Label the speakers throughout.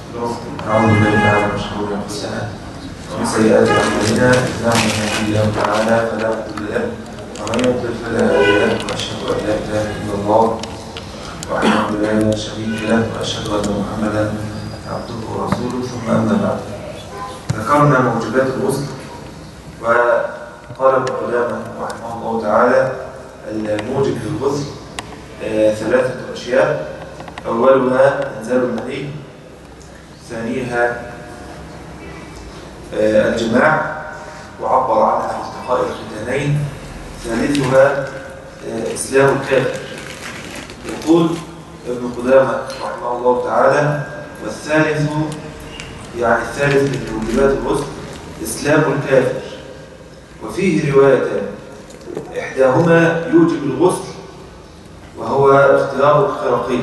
Speaker 1: نعوذ بالله تعالى من شرور انفسنا ومن سيئات اعمالنا انه من يهدي الله تعالى فلا مضل له ومن يضلل فلا هادي له واشهد ان لا اله الا الله وحده لا شريك له واشهد ان محمدا عبده ورسوله ثم اما بعد ذكرنا موجبات الغسل وقال ابن قدامه رحمه الله تعالى الموجب للغسل آه، ثلاثه اشياء اولها انزال المني ثانيها آه، الجماع وعبر عنها التقاء الختانين ثالثها آه، اسلام الكافر يقول ابن قدامه رحمه الله تعالى والثالث يعني الثالث من موجبات الغسل اسلام الكافر وفيه روايتان احداهما يوجب الغسل وهو اختيار الخرقي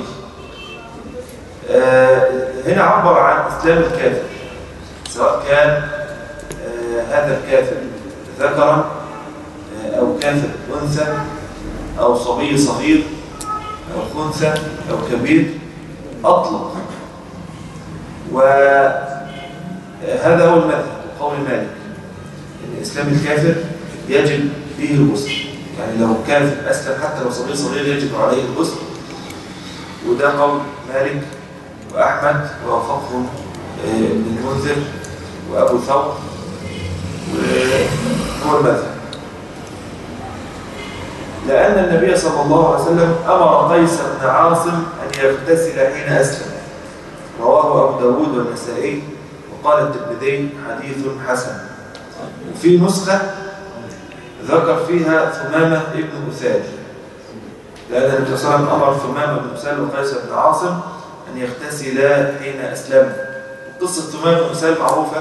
Speaker 1: آه، هنا عبر عن اسلام الكافر سواء كان آه، هذا الكافر ذكرا آه، او كافر انثى او صبي صغير او خنثى او كبير اطلق وهذا هو المذهب قول مالك ان اسلام الكافر يجب به الغسل يعني لو كافر اسلم حتى لو صغير صغير يجب عليه الغسل وده قول مالك وأحمد ووافقهم آه، ابن المنذر وأبو ثور وهو المذهب لأن النبي صلى الله عليه وسلم أمر قيس بن عاصم أن يغتسل حين أسلم رواه أبو داود والنسائي وقال الترمذي حديث حسن وفي نسخة ذكر فيها ثمامة ابن أثال لأن النبي صلى الله عليه وسلم أمر ثمامة بن أثال وقيس بن عاصم أن يغتسلا حين أسلم قصة ثمامة بن أثال معروفة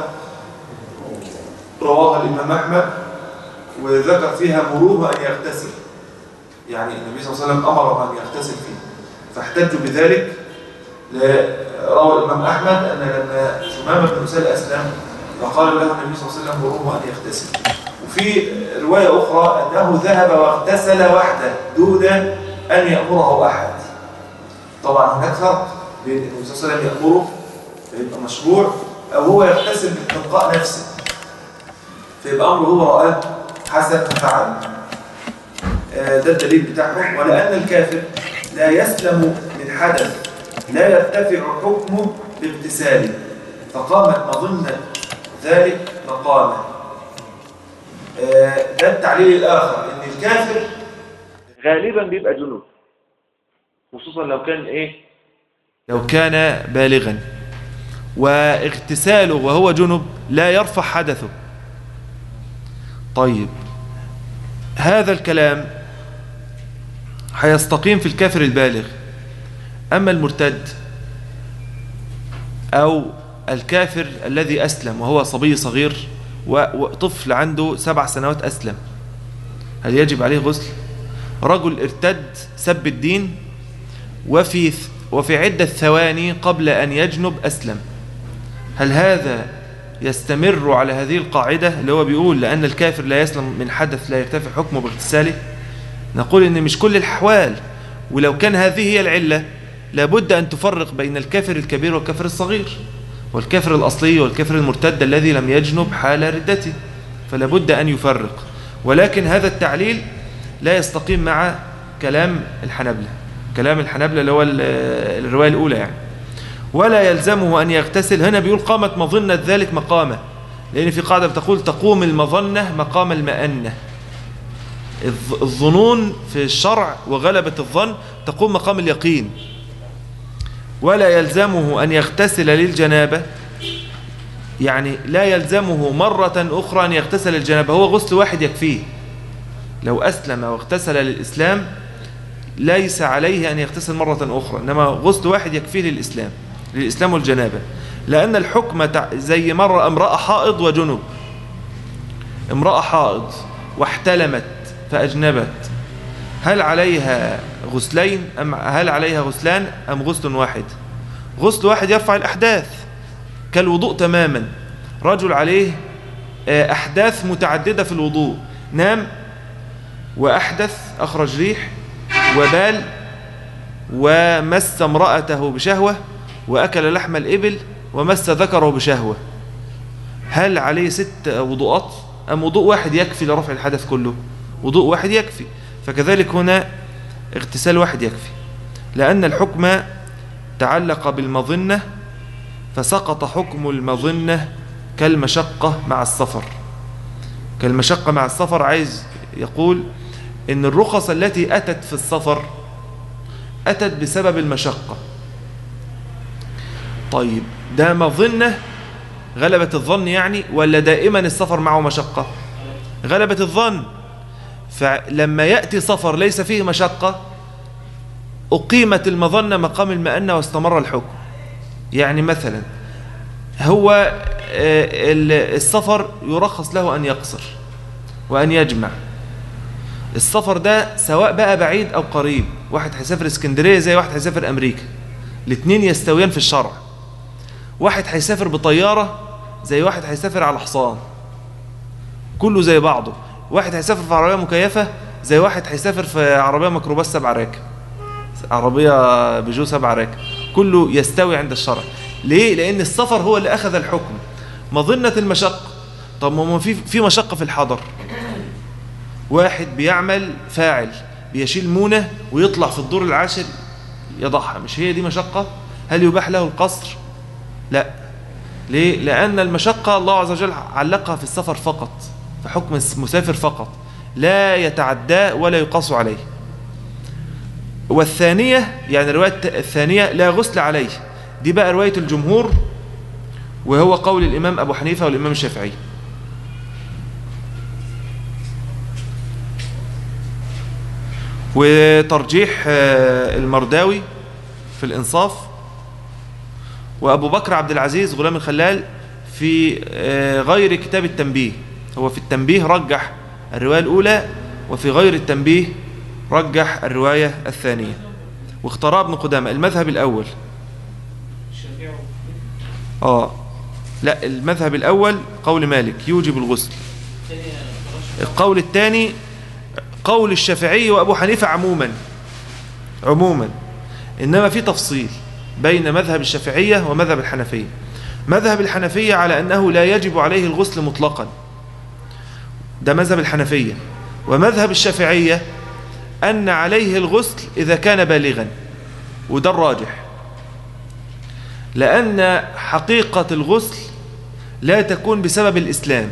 Speaker 1: رواها الإمام أحمد وذكر فيها مروه أن يغتسل يعني النبي صلى الله عليه وسلم أمر أن يغتسل فيه فاحتجوا بذلك روى الإمام أحمد أن لما ثمامة بن أثال أسلم فقال له النبي صلى الله عليه وسلم مروه أن يغتسل وفي رواية أخرى أنه ذهب واغتسل وحده دون أن يأمره أحد طبعا هناك فرق بين النبي صلى الله عليه وسلم يأمره فيبقى مشروع أو هو يغتسل من تلقاء نفسه فيبقى أمره هو رأى حسن ففعل آه، ده الدليل بتاعهم ولأن الكافر لا يسلم من حدث لا يرتفع حكمه باغتساله فقامت مظنة ذلك مقامه آه، ده التعليل الآخر إن الكافر غالبا بيبقى جنوب خصوصا لو كان إيه لو كان بالغا واغتساله وهو جنب لا يرفع حدثه طيب هذا الكلام هيستقيم في الكافر البالغ أما المرتد أو الكافر الذي أسلم وهو صبي صغير وطفل عنده سبع سنوات أسلم هل يجب عليه غسل رجل ارتد سب الدين وفي وفي عدة ثواني قبل أن يجنب أسلم هل هذا يستمر على هذه القاعدة اللي هو بيقول لأن الكافر لا يسلم من حدث لا يرتفع حكمه باغتساله نقول إن مش كل الأحوال ولو كان هذه هي العلة لابد أن تفرق بين الكافر الكبير والكافر الصغير والكافر الأصلي والكافر المرتد الذي لم يجنب حال ردته فلا بد أن يفرق ولكن هذا التعليل لا يستقيم مع كلام الحنبلة كلام الحنبلة اللي هو الرواية الأولى يعني ولا يلزمه أن يغتسل هنا بيقول قامت مظنة ذلك مقامة لأن في قاعدة بتقول تقوم المظنة مقام المأنة الظنون في الشرع وغلبة الظن تقوم مقام اليقين ولا يلزمه أن يغتسل للجنابة يعني لا يلزمه مرة أخرى أن يغتسل للجنابة هو غسل واحد يكفيه لو أسلم واغتسل للإسلام ليس عليه أن يغتسل مرة أخرى إنما غسل واحد يكفيه للإسلام للإسلام والجنابة لأن الحكم زي مرة امرأة حائض وجنب امرأة حائض واحتلمت فأجنبت هل عليها غسلين أم هل عليها غسلان أم غسل واحد غسل واحد يرفع الأحداث كالوضوء تماما رجل عليه أحداث متعددة في الوضوء نام وأحدث أخرج ريح وبال ومس امرأته بشهوة وأكل لحم الإبل ومس ذكره بشهوة هل عليه ست وضوءات أم وضوء واحد يكفي لرفع الحدث كله وضوء واحد يكفي فكذلك هنا اغتسال واحد يكفي لأن الحكم تعلق بالمظنة فسقط حكم المظنة كالمشقة مع السفر كالمشقة مع السفر عايز يقول إن الرخص التي أتت في السفر أتت بسبب المشقة طيب ده مظنة غلبة الظن يعني ولا دائما السفر معه مشقة غلبة الظن فلما يأتي سفر ليس فيه مشقة أقيمت المظنة مقام المأنة واستمر الحكم يعني مثلا هو السفر يرخص له أن يقصر وأن يجمع السفر ده سواء بقى بعيد أو قريب واحد هيسافر اسكندرية زي واحد هيسافر أمريكا الاثنين يستويان في الشرع واحد هيسافر بطيارة زي واحد هيسافر على حصان كله زي بعضه واحد هيسافر في عربية مكيفة زي واحد هيسافر في عربية ميكروباص سبع راكب عربية بيجو سبع راكب كله يستوي عند الشرع ليه؟ لأن السفر هو اللي أخذ الحكم مظنة المشقة طب ما في في مشقة في الحضر واحد بيعمل فاعل بيشيل مونة ويطلع في الدور العاشر يضعها مش هي دي مشقة هل يباح له القصر لا ليه لأن المشقة الله عز وجل علقها في السفر فقط في حكم المسافر فقط لا يتعدى ولا يقاس عليه والثانية يعني الرواية الثانية لا غسل عليه دي بقى رواية الجمهور وهو قول الإمام أبو حنيفة والإمام الشافعي وترجيح المرداوي في الإنصاف وأبو بكر عبد العزيز غلام الخلال في غير كتاب التنبيه هو في التنبيه رجح الرواية الأولى وفي غير التنبيه رجح الرواية الثانية واختار ابن قدامة المذهب الأول آه لا المذهب الأول قول مالك يوجب الغسل القول الثاني قول الشافعي وأبو حنيفة عموما عموما إنما في تفصيل بين مذهب الشافعية ومذهب الحنفية مذهب الحنفية على أنه لا يجب عليه الغسل مطلقا ده مذهب الحنفية ومذهب الشافعية أن عليه الغسل إذا كان بالغا وده الراجح لأن حقيقة الغسل لا تكون بسبب الإسلام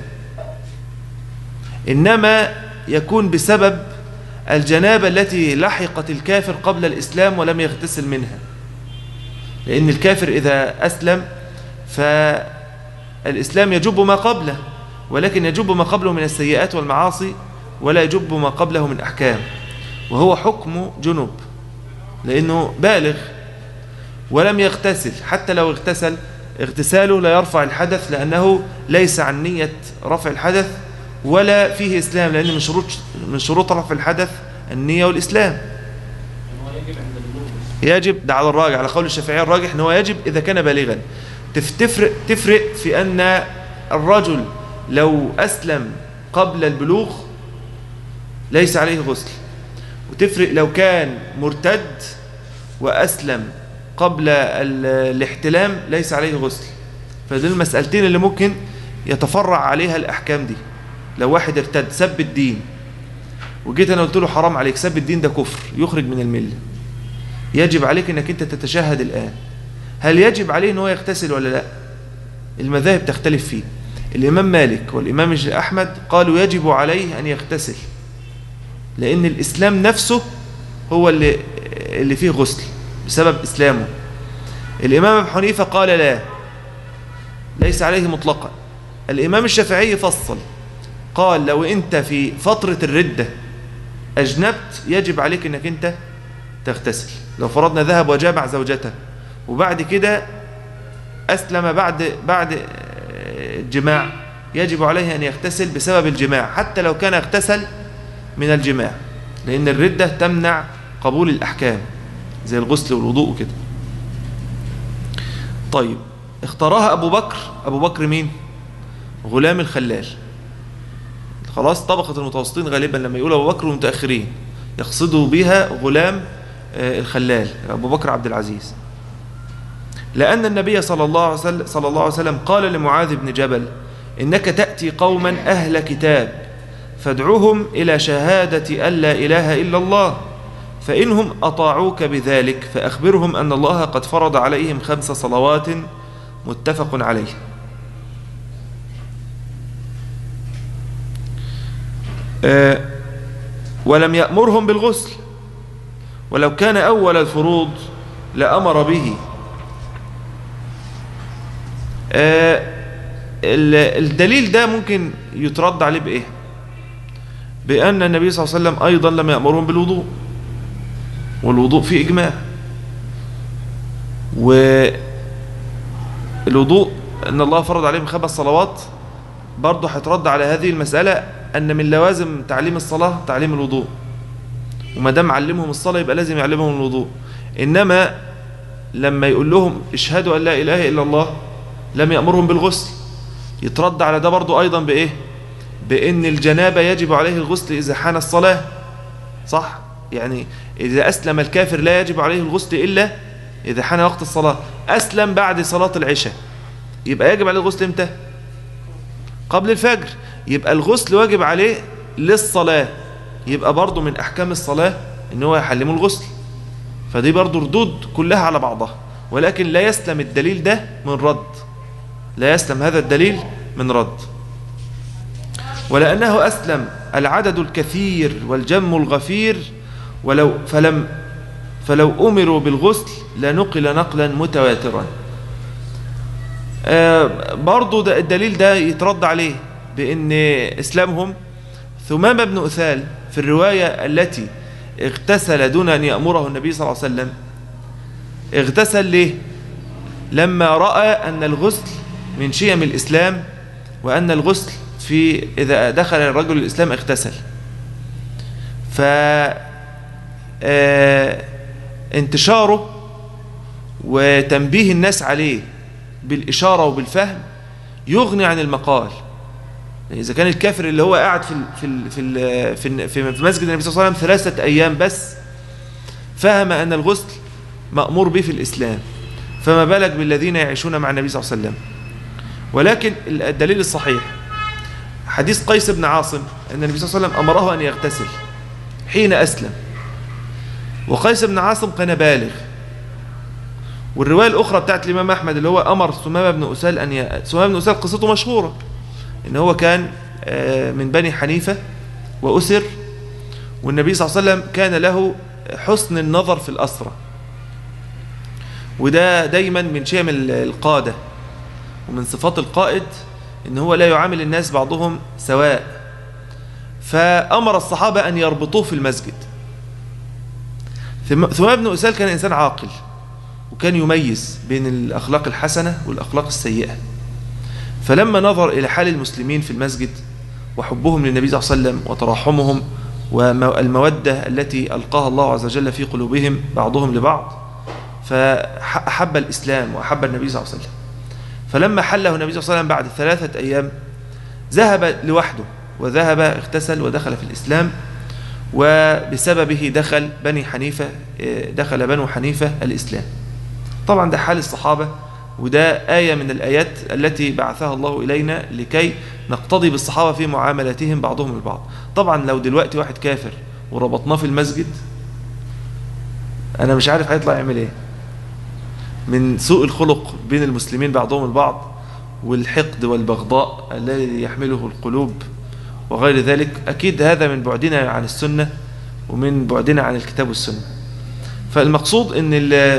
Speaker 1: إنما يكون بسبب الجنابة التي لحقت الكافر قبل الإسلام ولم يغتسل منها لأن الكافر إذا أسلم فالإسلام يجب ما قبله ولكن يجب ما قبله من السيئات والمعاصي ولا يجب ما قبله من أحكام وهو حكم جنوب لأنه بالغ ولم يغتسل حتى لو اغتسل اغتساله لا يرفع الحدث لأنه ليس عن نية رفع الحدث ولا فيه إسلام لأن من شروط, من شروط رفع الحدث النية والإسلام يجب ده على الراجع على قول الشافعية الراجح أنه يجب إذا كان بالغا تفرق, تفرق في أن الرجل لو أسلم قبل البلوغ ليس عليه غسل وتفرق لو كان مرتد وأسلم قبل الاحتلام ليس عليه غسل فدي المسألتين اللي ممكن يتفرع عليها الأحكام دي لو واحد ارتد سب الدين وجيت أنا قلت له حرام عليك سب الدين ده كفر يخرج من الملة يجب عليك أنك أنت تتشهد الآن هل يجب عليه أنه يغتسل ولا لا المذاهب تختلف فيه الإمام مالك والإمام أحمد قالوا يجب عليه أن يغتسل لأن الإسلام نفسه هو اللي, اللي فيه غسل بسبب إسلامه الإمام أبو حنيفة قال لا ليس عليه مطلقا الإمام الشافعي فصل قال لو أنت في فترة الردة أجنبت يجب عليك أنك أنت تغتسل لو فرضنا ذهب وجامع زوجته وبعد كده أسلم بعد بعد الجماع يجب عليه أن يغتسل بسبب الجماع حتى لو كان اغتسل من الجماع لأن الردة تمنع قبول الأحكام زي الغسل والوضوء وكده طيب اختارها أبو بكر أبو بكر مين غلام الخلال خلاص طبقة المتوسطين غالبا لما يقول أبو بكر المتأخرين يقصدوا بها غلام الخلال أبو بكر عبد العزيز لأن النبي صلى الله عليه وسلم, صلى الله عليه وسلم قال لمعاذ بن جبل إنك تأتي قوما أهل كتاب فادعوهم إلى شهادة أن لا إله إلا الله فإنهم أطاعوك بذلك فأخبرهم أن الله قد فرض عليهم خمس صلوات متفق عليه أه ولم يأمرهم بالغسل ولو كان أول الفروض لأمر به أه الدليل ده ممكن يترد عليه بإيه بأن النبي صلى الله عليه وسلم أيضا لم يأمرهم بالوضوء والوضوء فيه إجماع والوضوء أن الله فرض عليهم خمس صلوات برضه هيترد على هذه المسألة أن من لوازم تعليم الصلاة تعليم الوضوء وما دام علمهم الصلاة يبقى لازم يعلمهم الوضوء إنما لما يقول لهم اشهدوا أن لا إله إلا الله لم يأمرهم بالغسل يترد على ده برضه أيضا بإيه بأن الجنابة يجب عليه الغسل إذا حان الصلاة صح يعني إذا أسلم الكافر لا يجب عليه الغسل إلا إذا حان وقت الصلاة أسلم بعد صلاة العشاء يبقى يجب عليه الغسل إمتى قبل الفجر يبقى الغسل واجب عليه للصلاة يبقى برضه من أحكام الصلاة إن هو يحلمه الغسل فدي برضه ردود كلها على بعضها ولكن لا يسلم الدليل ده من رد لا يسلم هذا الدليل من رد ولأنه أسلم العدد الكثير والجم الغفير ولو فلم فلو أمروا بالغسل لنقل نقلا متواترا آه برضو ده الدليل ده يترد عليه بأن إسلامهم ثمام بن أثال في الرواية التي اغتسل دون أن يأمره النبي صلى الله عليه وسلم اغتسل ليه لما رأى أن الغسل من شيم الإسلام وأن الغسل في إذا دخل الرجل الإسلام اغتسل ف انتشاره وتنبيه الناس عليه بالإشارة وبالفهم يغني عن المقال إذا كان الكافر اللي هو قاعد في في في في, في مسجد النبي صلى الله عليه وسلم ثلاثة أيام بس فهم أن الغسل مأمور به في الإسلام فما بالك بالذين يعيشون مع النبي صلى الله عليه وسلم ولكن الدليل الصحيح حديث قيس بن عاصم أن النبي صلى الله عليه وسلم أمره أن يغتسل حين أسلم وقيس بن عاصم كان بالغ والرواية الأخرى بتاعت الإمام أحمد اللي هو أمر سمامة بن أسال أن ي... سمامة بن أسال قصته مشهورة إن هو كان من بني حنيفة وأسر والنبي صلى الله عليه وسلم كان له حسن النظر في الأسرة وده دايما من شيم القادة ومن صفات القائد إن هو لا يعامل الناس بعضهم سواء فأمر الصحابة أن يربطوه في المسجد ثم ابن أسال كان إنسان عاقل وكان يميز بين الأخلاق الحسنة والأخلاق السيئة فلما نظر إلى حال المسلمين في المسجد وحبهم للنبي صلى الله عليه وسلم وتراحمهم والمودة التي ألقاها الله عز وجل في قلوبهم بعضهم لبعض فأحب الإسلام وأحب النبي صلى الله عليه وسلم فلما حله النبي صلى الله عليه وسلم بعد ثلاثة أيام ذهب لوحده وذهب اغتسل ودخل في الإسلام وبسببه دخل بني حنيفة دخل بنو حنيفة الإسلام طبعا ده حال الصحابة وده آية من الآيات التي بعثها الله إلينا لكي نقتضي بالصحابة في معاملتهم بعضهم البعض طبعا لو دلوقتي واحد كافر وربطناه في المسجد أنا مش عارف هيطلع يعمل إيه من سوء الخلق بين المسلمين بعضهم البعض والحقد والبغضاء الذي يحمله القلوب وغير ذلك أكيد هذا من بعدنا عن السنة ومن بعدنا عن الكتاب والسنة فالمقصود ان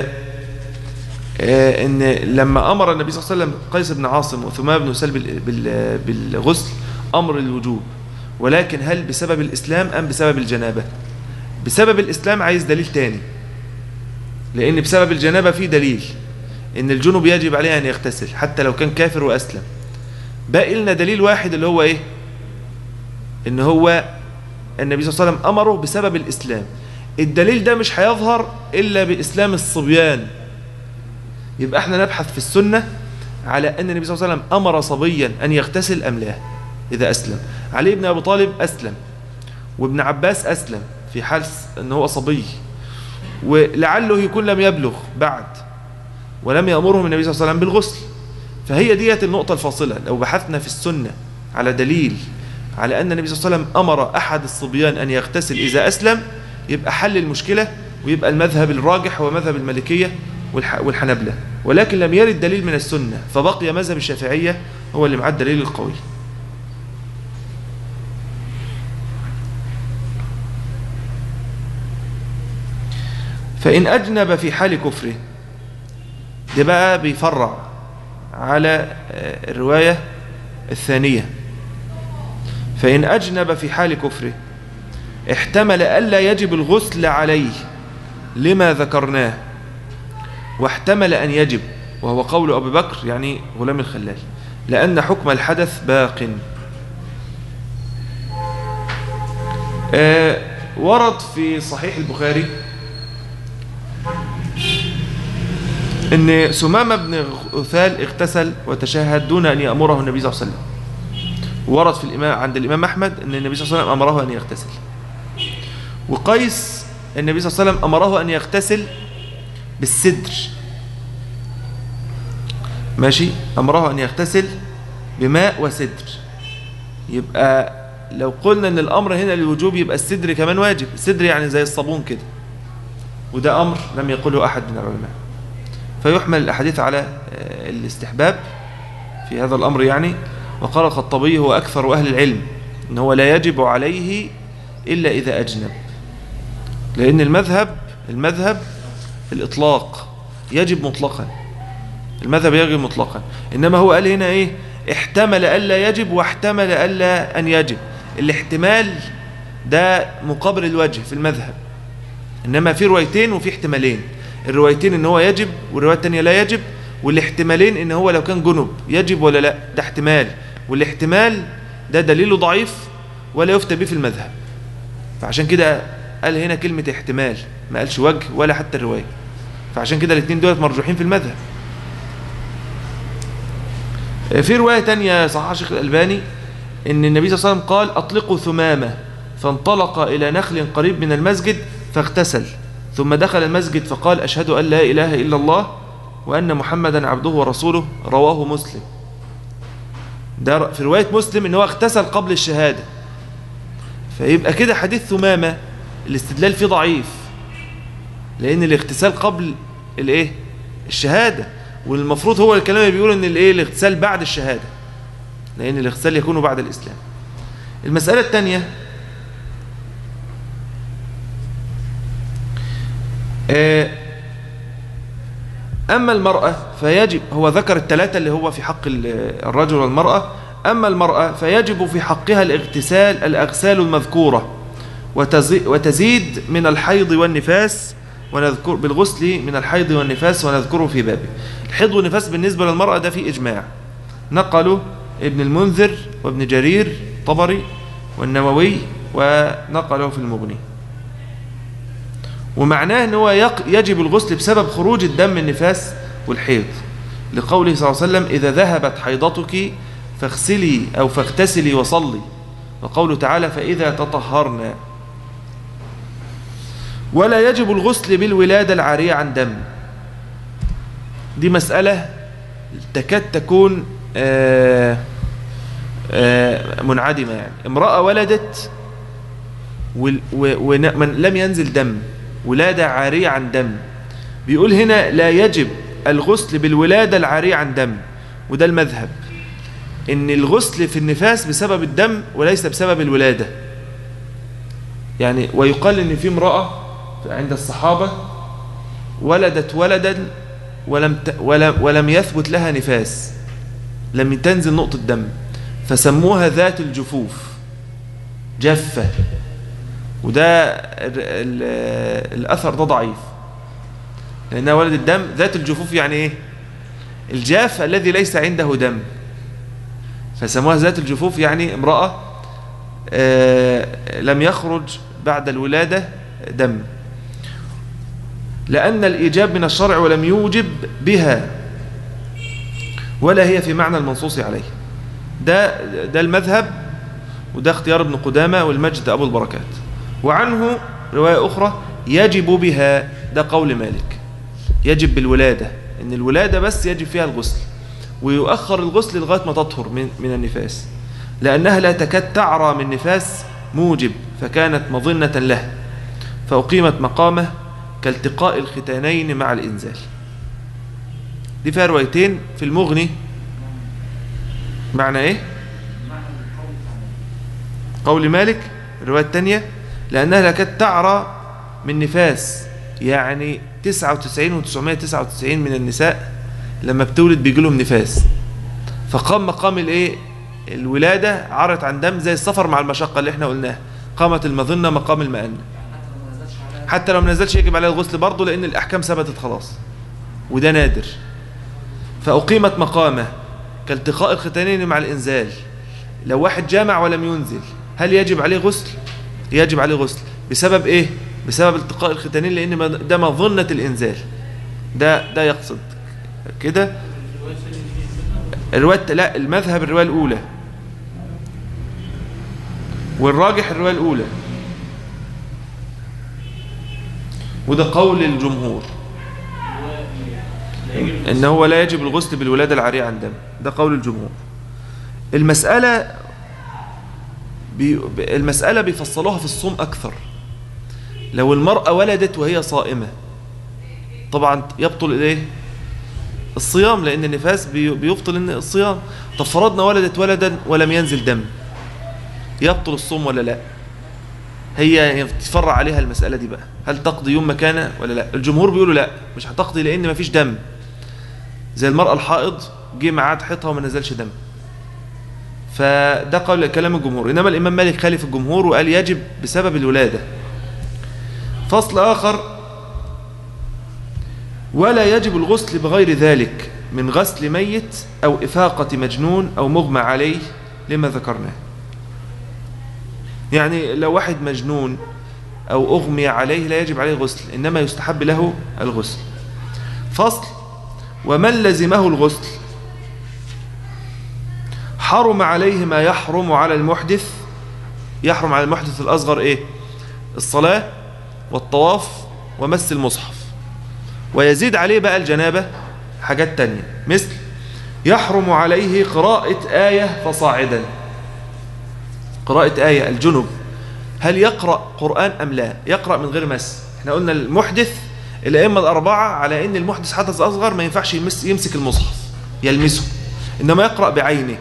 Speaker 1: ان لما امر النبي صلى الله عليه وسلم قيس بن عاصم وثمان بن سلب بالغسل امر الوجوب ولكن هل بسبب الاسلام ام بسبب الجنابه بسبب الاسلام عايز دليل تاني لان بسبب الجنابه في دليل ان الجنوب يجب عليه ان يغتسل حتى لو كان كافر واسلم باقي لنا دليل واحد اللي هو ايه ان هو النبي صلى الله عليه وسلم امره بسبب الاسلام الدليل ده مش هيظهر الا باسلام الصبيان يبقى احنا نبحث في السنة على ان النبي صلى الله عليه وسلم امر صبيا ان يغتسل ام لا اذا اسلم علي بن ابي طالب اسلم وابن عباس اسلم في حال ان هو صبي ولعله يكون لم يبلغ بعد ولم يأمرهم النبي صلى الله عليه وسلم بالغسل فهي ديت النقطة الفاصلة لو بحثنا في السنة على دليل على أن النبي صلى الله عليه وسلم أمر أحد الصبيان أن يغتسل إذا أسلم يبقى حل المشكلة ويبقى المذهب الراجح هو مذهب المالكية والحنبلة ولكن لم يرد دليل من السنة فبقي مذهب الشافعية هو اللي معاه الدليل القوي فإن أجنب في حال كفره ده بقى بيفرع على الرواية الثانية فإن أجنب في حال كفره احتمل ألا يجب الغسل عليه لما ذكرناه واحتمل أن يجب وهو قول أبي بكر يعني غلام الخلال لأن حكم الحدث باق آه ورد في صحيح البخاري ان سمامة بن غثال اغتسل وتشهد دون ان يأمره النبي صلى الله عليه وسلم ورد في الإمام عند الإمام أحمد ان النبي صلى الله عليه وسلم أمره أن يغتسل وقيس النبي صلى الله عليه وسلم أمره أن يغتسل بالسدر ماشي أمره أن يغتسل بماء وسدر يبقى لو قلنا ان الامر هنا للوجوب يبقى السدر كمان واجب السدر يعني زي الصابون كده وده امر لم يقله احد من العلماء فيحمل الاحاديث على الاستحباب في هذا الامر يعني وقال الخطابي هو اكثر اهل العلم ان هو لا يجب عليه الا اذا اجنب لان المذهب المذهب الاطلاق يجب مطلقا المذهب يجب مطلقا انما هو قال هنا ايه احتمل الا يجب واحتمل الا ان يجب الاحتمال ده مقابل الوجه في المذهب انما في روايتين وفي احتمالين الروايتين ان هو يجب والروايه الثانيه لا يجب والاحتمالين ان هو لو كان جنب يجب ولا لا ده احتمال والاحتمال ده دليله ضعيف ولا يفتى به في المذهب فعشان كده قال هنا كلمه احتمال ما قالش وجه ولا حتى الروايه فعشان كده الاثنين دول مرجوحين في المذهب في رواية تانية صحيح شيخ الألباني ان النبي صلى الله عليه وسلم قال أطلقوا ثمامة فانطلق إلى نخل قريب من المسجد فاغتسل ثم دخل المسجد فقال أشهد أن لا إله إلا الله وأن محمدا عبده ورسوله رواه مسلم ده في رواية مسلم ان هو اغتسل قبل الشهادة فيبقى كده حديث ثمامة الاستدلال فيه ضعيف لأن الاغتسال قبل الايه الشهادة والمفروض هو الكلام اللي بيقول ان الايه الاغتسال بعد الشهاده لان الاغتسال يكون بعد الاسلام المساله الثانيه اما المراه فيجب هو ذكر الثلاثه اللي هو في حق الرجل والمراه اما المراه فيجب في حقها الاغتسال الاغسال المذكوره وتزيد من الحيض والنفاس ونذكر بالغسل من الحيض والنفاس ونذكره في بابه الحيض والنفاس بالنسبة للمرأة ده في إجماع نقله ابن المنذر وابن جرير طبري والنووي ونقله في المغني ومعناه أنه يجب الغسل بسبب خروج الدم النفاس والحيض لقوله صلى الله عليه وسلم إذا ذهبت حيضتك فاغسلي أو فاغتسلي وصلي وقوله تعالى فإذا تطهرنا ولا يجب الغسل بالولادة العارية عن دم دي مسألة تكاد تكون آآ آآ منعدمة يعني امرأة ولدت ومن لم ينزل دم ولادة عارية عن دم بيقول هنا لا يجب الغسل بالولادة العارية عن دم وده المذهب ان الغسل في النفاس بسبب الدم وليس بسبب الولادة يعني ويقال ان في امرأة عند الصحابة ولدت ولدا ولم ت... ولم ولم يثبت لها نفاس لم تنزل نقطة دم فسموها ذات الجفوف جفة وده ال... ال... الأثر ده ضعيف لأنها ولد الدم ذات الجفوف يعني إيه الجاف الذي ليس عنده دم فسموها ذات الجفوف يعني امرأة آه لم يخرج بعد الولادة دم لأن الإيجاب من الشرع ولم يوجب بها ولا هي في معنى المنصوص عليه ده, ده المذهب وده اختيار ابن قدامة والمجد أبو البركات وعنه رواية أخرى يجب بها ده قول مالك يجب بالولادة ان الولادة بس يجب فيها الغسل ويؤخر الغسل لغاية ما تطهر من, من النفاس لأنها لا تكاد تعرى من نفاس موجب فكانت مظنة له فأقيمت مقامه كالتقاء الختانين مع الإنزال دي فيها روايتين في المغني معنى ايه قول مالك الرواية الثانية لأنها لكاد تعرى من نفاس يعني 99 و 999 من النساء لما بتولد بيجي لهم نفاس فقام مقام الايه الولادة عرت عن دم زي السفر مع المشقة اللي احنا قلناها قامت المظنة مقام المأنة حتى لو ما نزلش يجب عليها الغسل برضه لأن الأحكام ثبتت خلاص وده نادر فأقيمت مقامه كالتقاء الختانين مع الإنزال لو واحد جامع ولم ينزل هل يجب عليه غسل؟ يجب عليه غسل بسبب إيه؟ بسبب التقاء الختانين لأن ده مظنة الإنزال ده ده يقصد كده الرواية لا المذهب الرواية الأولى والراجح الرواية الأولى وده قول الجمهور ان هو لا يجب الغسل بالولادة العارية عن دم ده قول الجمهور المسألة بي المسألة بيفصلوها في الصوم أكثر لو المرأة ولدت وهي صائمة طبعا يبطل إليه الصيام لأن النفاس بيبطل الصيام طب فرضنا ولدت ولدا ولم ينزل دم يبطل الصوم ولا لا هي تفرع عليها المسألة دي بقى هل تقضي يوم مكانه ولا لا الجمهور بيقولوا لا مش هتقضي لأن مفيش دم زي المرأة الحائض جه معاد حيطها وما نزلش دم فده قول كلام الجمهور إنما الإمام مالك خالف الجمهور وقال يجب بسبب الولادة فصل آخر ولا يجب الغسل بغير ذلك من غسل ميت أو إفاقة مجنون أو مغمى عليه لما ذكرناه يعني لو واحد مجنون أو أغمي عليه لا يجب عليه غسل إنما يستحب له الغسل فصل ومن لزمه الغسل حرم عليه ما يحرم على المحدث يحرم على المحدث الأصغر إيه الصلاة والطواف ومس المصحف ويزيد عليه بقى الجنابة حاجات تانية مثل يحرم عليه قراءة آية فصاعدا قراءة آية الجنب هل يقرأ قرآن أم لا يقرأ من غير مس احنا قلنا المحدث الأئمة الأربعة على أن المحدث حدث أصغر ما ينفعش يمس يمسك المصحف يلمسه إنما يقرأ بعينه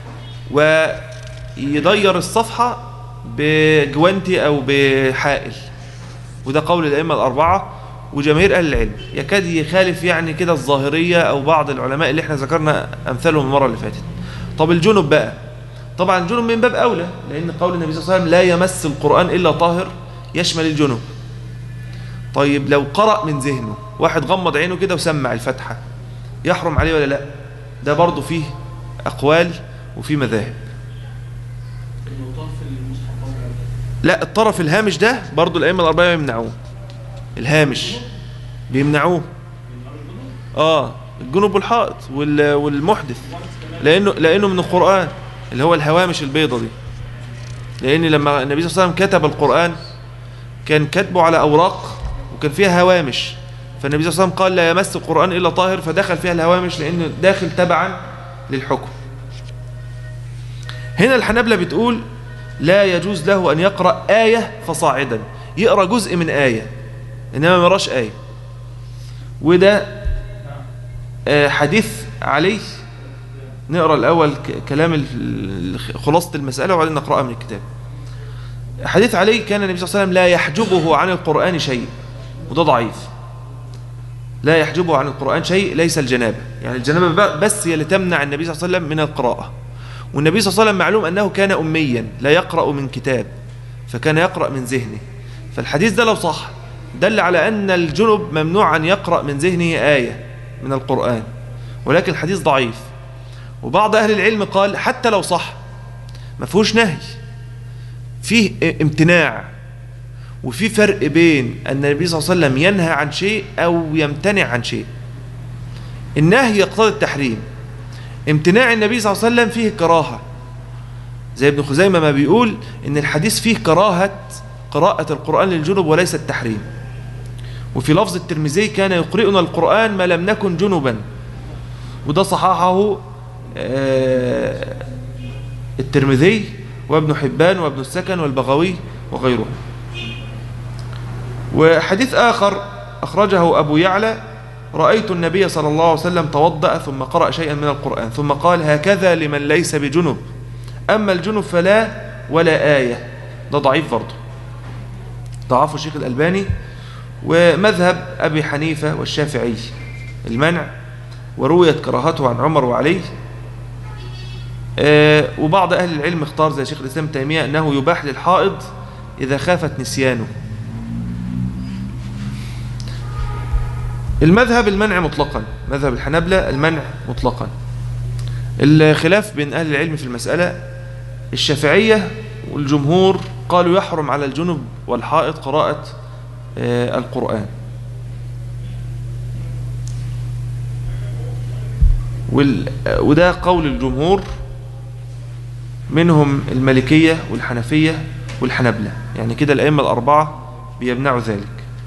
Speaker 1: ويضير الصفحة بجوانتي أو بحائل وده قول الأئمة الأربعة وجماهير أهل العلم يكاد يخالف يعني كده الظاهرية أو بعض العلماء اللي احنا ذكرنا أمثالهم المرة اللي فاتت طب الجنب بقى طبعا الجنب من باب أولى لأن قول النبي صلى الله عليه وسلم لا يمس القرآن إلا طاهر يشمل الجنب طيب لو قرأ من ذهنه واحد غمض عينه كده وسمع الفتحة يحرم عليه ولا لا ده برضه فيه أقوال وفيه مذاهب لا الطرف الهامش ده برضه الأئمة الأربعة يمنعوه الهامش بيمنعوه اه الجنوب والحائط والمحدث لانه لانه من القران اللي هو الهوامش البيضة دي لان لما النبي صلى الله عليه وسلم كتب القران كان كاتبه على اوراق وكان فيها هوامش فالنبي صلى الله عليه وسلم قال لا يمس القران الا طاهر فدخل فيها الهوامش لانه داخل تبعا للحكم هنا الحنابلة بتقول لا يجوز له أن يقرأ آية فصاعدا يقرأ جزء من آية إنما ما يراش آية وده حديث علي نقرأ الأول كلام خلاصة المسألة وبعدين نقرأها من الكتاب حديث علي كان النبي صلى الله عليه وسلم لا يحجبه عن القرآن شيء وده ضعيف لا يحجبه عن القرآن شيء ليس الجنابة يعني الجنابة بس هي اللي تمنع النبي صلى الله عليه وسلم من القراءة والنبي صلى الله عليه وسلم معلوم أنه كان أميا لا يقرأ من كتاب فكان يقرأ من ذهنه فالحديث ده لو صح دل على أن الجنب ممنوع أن يقرأ من ذهنه آية من القرآن ولكن الحديث ضعيف وبعض أهل العلم قال حتى لو صح ما فيهوش نهي فيه امتناع وفي فرق بين أن النبي صلى الله عليه وسلم ينهى عن شيء أو يمتنع عن شيء النهي يقتضي التحريم امتناع النبي صلى الله عليه وسلم فيه كراهة زي ابن خزيمة ما بيقول ان الحديث فيه كراهة قراءة القرآن للجنب وليس التحريم وفي لفظ الترمذي كان يقرئنا القرآن ما لم نكن جنبا وده صححه آه، الترمذي وابن حبان وابن السكن والبغوي وغيره وحديث آخر أخرجه أبو يعلى رأيت النبي صلى الله عليه وسلم توضأ ثم قرأ شيئا من القرآن ثم قال هكذا لمن ليس بجنب أما الجنب فلا ولا آية ده ضعيف برضه ضعفه الشيخ الألباني ومذهب أبي حنيفة والشافعي المنع ورويت كراهته عن عمر وعلي آه، وبعض أهل العلم اختار زي شيخ الإسلام تيمية أنه يباح للحائض إذا خافت نسيانه المذهب المنع مطلقا مذهب الحنبلة المنع مطلقا الخلاف بين أهل العلم في المسألة الشافعية والجمهور قالوا يحرم على الجنب والحائط قراءة آه، القرآن وال- وده قول الجمهور منهم المالكية والحنفية والحنبلة يعني كده الأئمة الأربعة بيمنعوا ذلك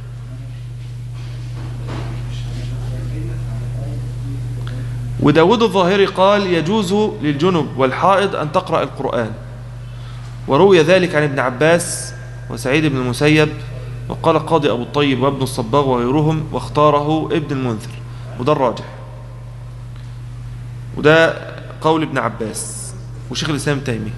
Speaker 1: وداود الظاهري قال يجوز للجنب والحائض أن تقرأ القرآن وروي ذلك عن ابن عباس وسعيد بن المسيب وقال قاضي أبو الطيب وابن الصباغ وغيرهم واختاره ابن المنذر وده الراجح وده قول ابن عباس وشيخ الإسلام تيمي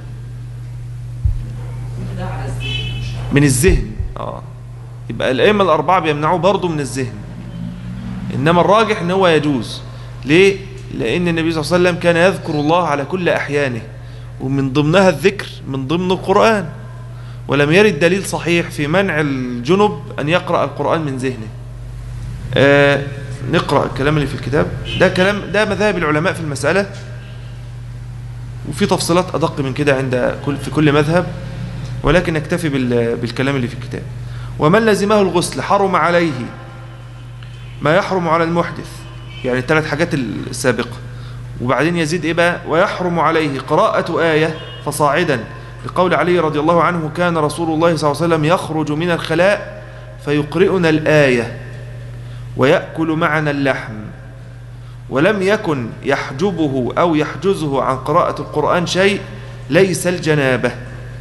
Speaker 1: من الذهن اه يبقى الأئمة الأربعة بيمنعوه برضه من الذهن إنما الراجح إن هو يجوز ليه؟ لأن النبي صلى الله عليه وسلم كان يذكر الله على كل أحيانه ومن ضمنها الذكر من ضمن القرآن ولم يرد دليل صحيح في منع الجنب أن يقرأ القرآن من ذهنه آه نقرأ الكلام اللي في الكتاب ده كلام ده مذاهب العلماء في المسألة وفي تفصيلات أدق من كده عند كل في كل مذهب ولكن نكتفي بال- بالكلام اللي في الكتاب ومن لزمه الغسل حرم عليه ما يحرم على المحدث يعني الثلاث حاجات السابقة وبعدين يزيد إيه بقى ويحرم عليه قراءة آية فصاعدا لقول علي رضي الله عنه كان رسول الله صلى الله عليه وسلم يخرج من الخلاء فيقرئنا الآية ويأكل معنا اللحم ولم يكن يحجبه أو يحجزه عن قراءة القرآن شيء ليس الجنابة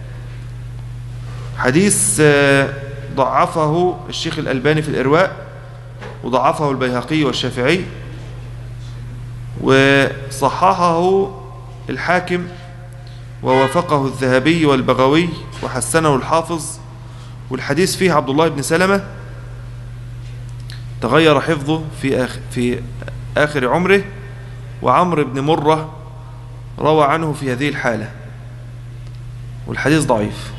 Speaker 1: حديث آه، ضعفه الشيخ الألباني في الإرواء وضعفه البيهقي والشافعي وصححه الحاكم ووافقه الذهبي والبغوي وحسنه الحافظ والحديث فيه عبد الله بن سلمة تغير حفظه في آخر, في آخر عمره وعمرو بن مرة روى عنه في هذه الحالة والحديث ضعيف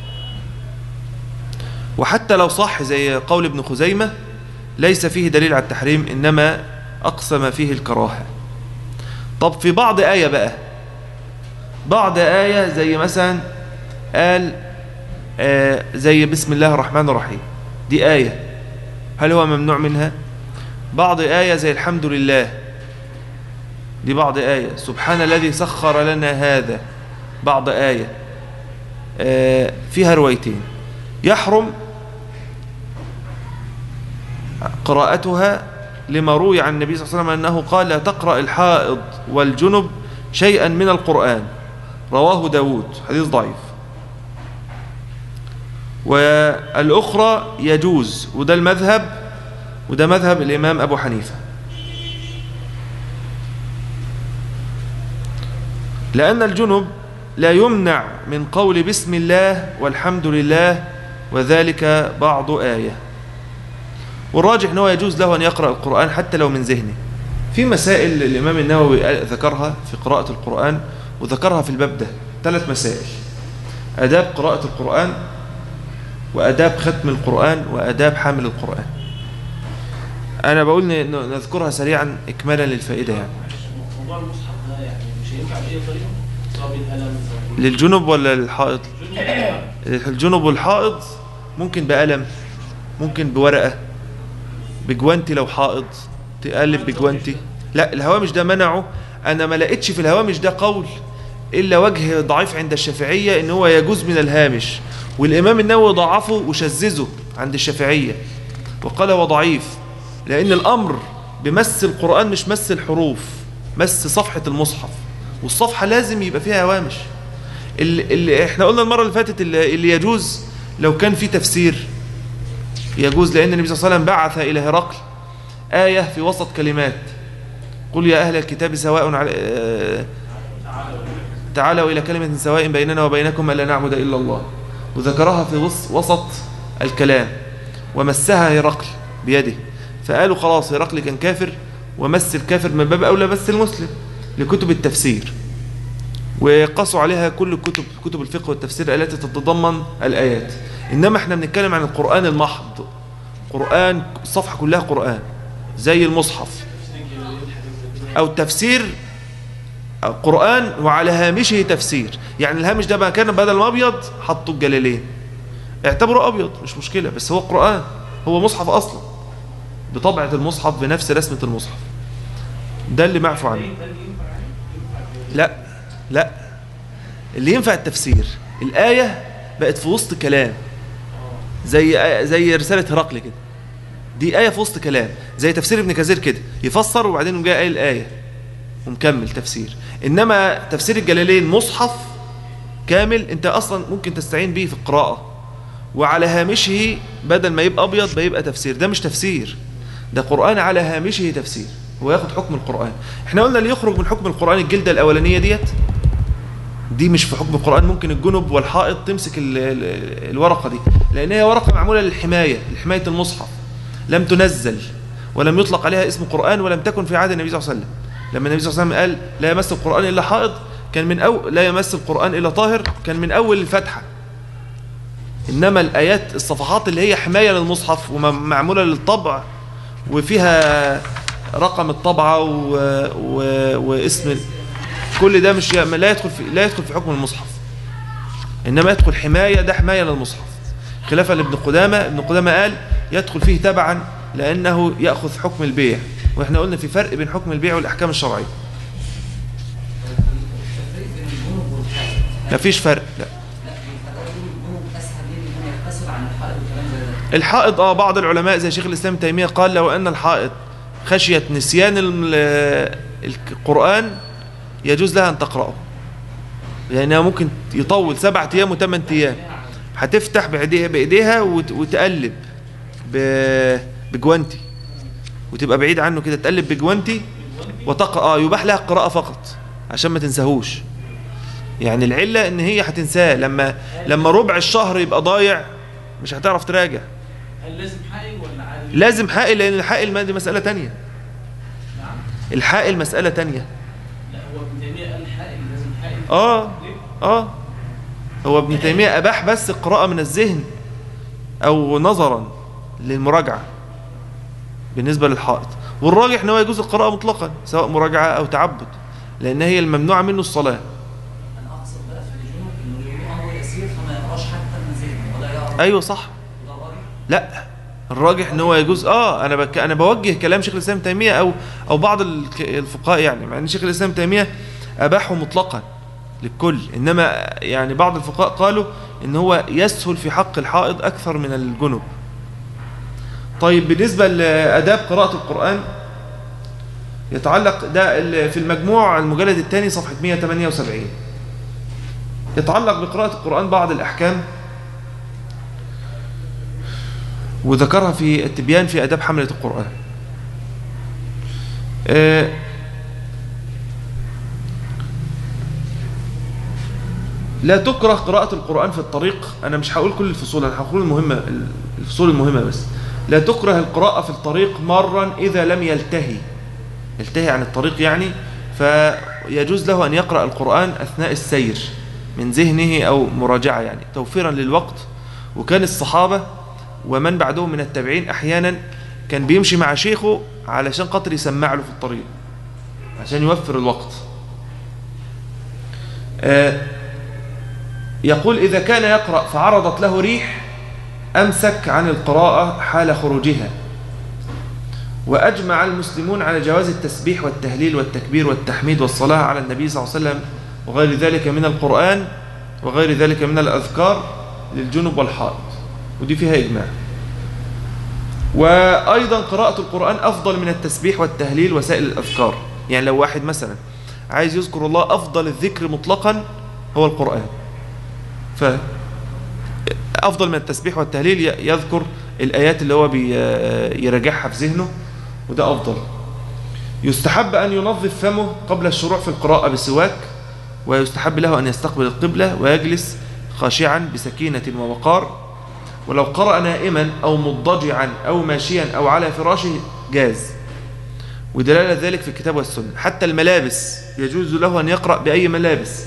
Speaker 1: وحتى لو صح زي قول ابن خزيمة ليس فيه دليل على التحريم إنما أقسم فيه الكراهة طب في بعض آية بقى بعض آية زي مثلا قال آه زي بسم الله الرحمن الرحيم دي آية هل هو ممنوع منها بعض آية زي الحمد لله دي بعض آية سبحان الذي سخر لنا هذا بعض آية آه فيها روايتين يحرم قراءتها لما روي عن النبي صلى الله عليه وسلم أنه قال لا تقرأ الحائض والجنب شيئا من القرآن رواه داود حديث ضعيف والأخرى يجوز وده المذهب وده مذهب الإمام أبو حنيفة لأن الجنب لا يمنع من قول بسم الله والحمد لله وذلك بعض آية والراجح أنه يجوز له أن يقرأ القرآن حتى لو من ذهنه في مسائل الإمام النووي ذكرها في قراءة القرآن وذكرها في الباب ده ثلاث مسائل أداب قراءة القرآن وأداب ختم القرآن وأداب حامل القرآن أنا بقول ن- ن- نذكرها سريعا إكمالا للفائدة يعني
Speaker 2: موضوع المصحف ده يعني مش هينفع بأي طريقة سواء بالقلم سواء
Speaker 1: للجنب ولا للحائط
Speaker 2: بالجنون
Speaker 1: الجنب والحائض ممكن بقلم ممكن بورقة بجوانتي لو حائض تقلب بجوانتي لا الهوامش ده منعه انا ما لقيتش في الهوامش ده قول الا وجه ضعيف عند الشافعية ان هو يجوز من الهامش والامام النووي ضعفه وشززه عند الشافعية وقال هو ضعيف لأن الأمر بمس القرآن مش مس الحروف مس صفحة المصحف والصفحة لازم يبقى فيها هوامش اللي, اللي احنا قلنا المرة اللي فاتت اللي, اللي يجوز لو كان في تفسير يجوز لأن النبي صلى الله عليه وسلم بعث إلى هرقل آية في وسط كلمات قل يا أهل الكتاب سواء على آه، تعالوا إلى كلمة سواء بيننا وبينكم ألا نعبد إلا الله وذكرها في وس- وسط الكلام ومسها هرقل بيده فقالوا خلاص هرقل كان كافر ومس الكافر من باب أولى مس المسلم لكتب التفسير وقصوا عليها كل كتب كتب الفقه والتفسير التي تتضمن الآيات إنما احنا بنتكلم عن القرآن المحض قرآن الصفحة كلها قرآن زي المصحف أو تفسير قرآن وعلى هامشه تفسير يعني الهامش ده بقى كان بدل ما أبيض حطوا الجلالين اعتبره أبيض مش مشكلة بس هو قرآن هو مصحف أصلا بطبعة المصحف بنفس رسمة المصحف ده اللي معفو عنه لا لا اللي ينفع التفسير الآية بقت في وسط كلام زي زي رسالة هرقل كده دي آية في وسط كلام زي تفسير ابن كثير كده يفسر وبعدين يقوم جاي قايل الآية ومكمل تفسير إنما تفسير الجلالين مصحف كامل أنت أصلا ممكن تستعين به في القراءة وعلى هامشه بدل ما يبقى أبيض بيبقى تفسير ده مش تفسير ده قرآن على هامشه تفسير هو ياخد حكم القرآن احنا قلنا اللي يخرج من حكم القرآن الجلدة الأولانية ديت دي مش في حكم القرآن ممكن الجنب والحائط تمسك ال ال الورقة دي لأن هي ورقة معمولة للحماية لحماية المصحف لم تنزل ولم يطلق عليها اسم قرآن ولم تكن في عهد النبي صلى الله عليه وسلم لما النبي صلى الله عليه وسلم قال لا يمس القرآن إلا حائط كان من أو لا يمس القرآن إلا طاهر كان من أول الفتحة إنما الآيات الصفحات اللي هي حماية للمصحف ومعمولة للطبع وفيها رقم الطبعة و... و... واسم كل ده مش لا يدخل في لا يدخل في حكم المصحف انما يدخل حمايه ده حمايه للمصحف خلافا لابن قدامه ابن قدامه قال يدخل فيه تبعا لانه ياخذ حكم البيع واحنا قلنا في فرق بين حكم البيع والاحكام الشرعيه
Speaker 3: التفريق بين الجنوب والحائط
Speaker 1: مفيش فرق لا
Speaker 3: لا الفرق بين الجنوب اسهل ليه ان هو يقتصر عن الحائط والكلام زي ده
Speaker 1: الحائط اه بعض العلماء زي شيخ الاسلام ابن تيميه قال لو ان الحائط خشيه نسيان ال- القران يجوز لها ان تقراه لانها ممكن يطول سبعة ايام وثمان ايام هتفتح بايديها بايديها وت- وتقلب ب- بجوانتي وتبقى بعيد عنه كده تقلب بجوانتي وتقرا اه يباح لها القراءه فقط عشان ما تنساهوش يعني العله ان هي هتنساه لما لما ربع الشهر يبقى ضايع مش هتعرف تراجع
Speaker 2: هل لازم حائل ولا عادي؟
Speaker 1: لازم حائل لان الحائل ما دي مساله تانية
Speaker 2: نعم
Speaker 1: الحائل مساله تانية
Speaker 2: لا هو ابن تيمية قال حائل لازم حائل
Speaker 1: اه
Speaker 2: ليه؟
Speaker 1: اه هو ابن تيميه اباح بس القراءه من الذهن او نظرا للمراجعه بالنسبه للحائط والراجح ان هو يجوز القراءه مطلقا سواء مراجعه او تعبد لان هي الممنوع منه الصلاه
Speaker 3: انا اقصد بقى في الجنوب انه الوضوء امر يسير فما يقراش حتى من ذهنه ولا يقرا
Speaker 1: ايوه صح
Speaker 3: وده الراجح
Speaker 1: لا الراجح ان هو يجوز اه انا بك انا بوجه كلام شيخ الاسلام ابن تيميه او او بعض الك- الفقهاء يعني مع ان شيخ الاسلام ابن تيميه اباحه مطلقا للكل انما يعني بعض الفقهاء قالوا ان هو يسهل في حق الحائض اكثر من الجنب طيب بالنسبه لاداب قراءه القران يتعلق ده ال- في المجموع المجلد الثاني صفحه 178 يتعلق بقراءه القران بعض الاحكام وذكرها في التبيان في أداب حملة القرآن آه، لا تكره قراءة القرآن في الطريق أنا مش هقول كل الفصول أنا هقول المهمة الفصول المهمة بس لا تكره القراءة في الطريق مرا إذا لم يلتهي يلتهي عن الطريق يعني فيجوز له أن يقرأ القرآن أثناء السير من ذهنه أو مراجعة يعني توفيرا للوقت وكان الصحابة ومن بعدهم من التابعين أحيانا كان بيمشي مع شيخه علشان خاطر يسمع له في الطريق عشان يوفر الوقت آه، يقول إذا كان يقرأ فعرضت له ريح أمسك عن القراءة حال خروجها وأجمع المسلمون على جواز التسبيح والتهليل والتكبير والتحميد والصلاة على النبي صلى الله عليه وسلم وغير ذلك من القرآن وغير ذلك من الأذكار للجنب والحائط ودي فيها إجماع وأيضا قراءة القرآن أفضل من التسبيح والتهليل وسائل الأذكار يعني لو واحد مثلا عايز يذكر الله أفضل الذكر مطلقا هو القرآن فأفضل من التسبيح والتهليل ي- يذكر الآيات اللي هو بيراجعها في ذهنه وده أفضل يستحب أن ينظف فمه قبل الشروع في القراءة بسواك ويستحب له أن يستقبل القبلة ويجلس خاشعا بسكينة ووقار ولو قرأ نائما أو مضجعا أو ماشيا أو على فراشه جاز ودلالة ذلك في الكتاب والسنة حتى الملابس يجوز له أن يقرأ بأي ملابس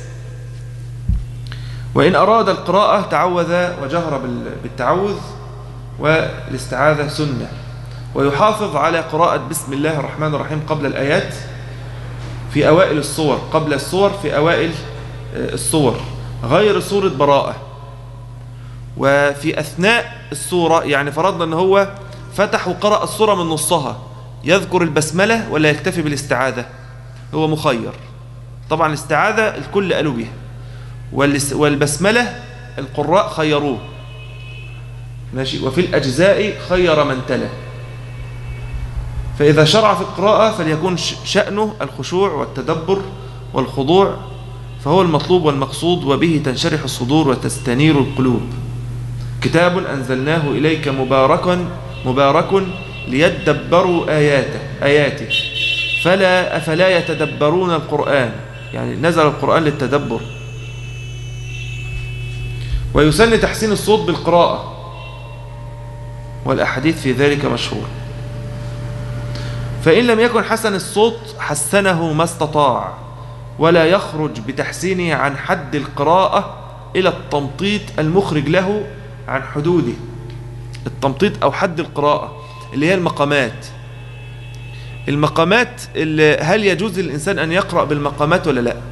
Speaker 1: وإن أراد القراءة تعوذ وجهر بال- بالتعوذ والاستعاذة سنة ويحافظ على قراءة بسم الله الرحمن الرحيم قبل الآيات في أوائل الصور قبل الصور في أوائل آه، الصور غير سورة براءة وفي أثناء السورة يعني فرضنا أن هو فتح وقرأ السورة من نصها يذكر البسملة ولا يكتفي بالاستعاذة هو مخير طبعا الاستعاذة الكل قالوا بها والاس- والبسملة القراء خيروه ماشي وفي الأجزاء خير من تلا فإذا شرع في القراءة فليكون ش- شأنه الخشوع والتدبر والخضوع فهو المطلوب والمقصود وبه تنشرح الصدور وتستنير القلوب كتاب أنزلناه إليك مباركا مبارك ليدبروا آياته آياته فلا أفلا يتدبرون القرآن يعني نزل القرآن للتدبر ويسن تحسين الصوت بالقراءة والأحاديث في ذلك مشهور فإن لم يكن حسن الصوت حسنه ما استطاع ولا يخرج بتحسينه عن حد القراءة إلى التمطيط المخرج له عن حدوده التمطيط أو حد القراءة اللي هي المقامات المقامات اللي هل يجوز للإنسان أن يقرأ بالمقامات ولا لا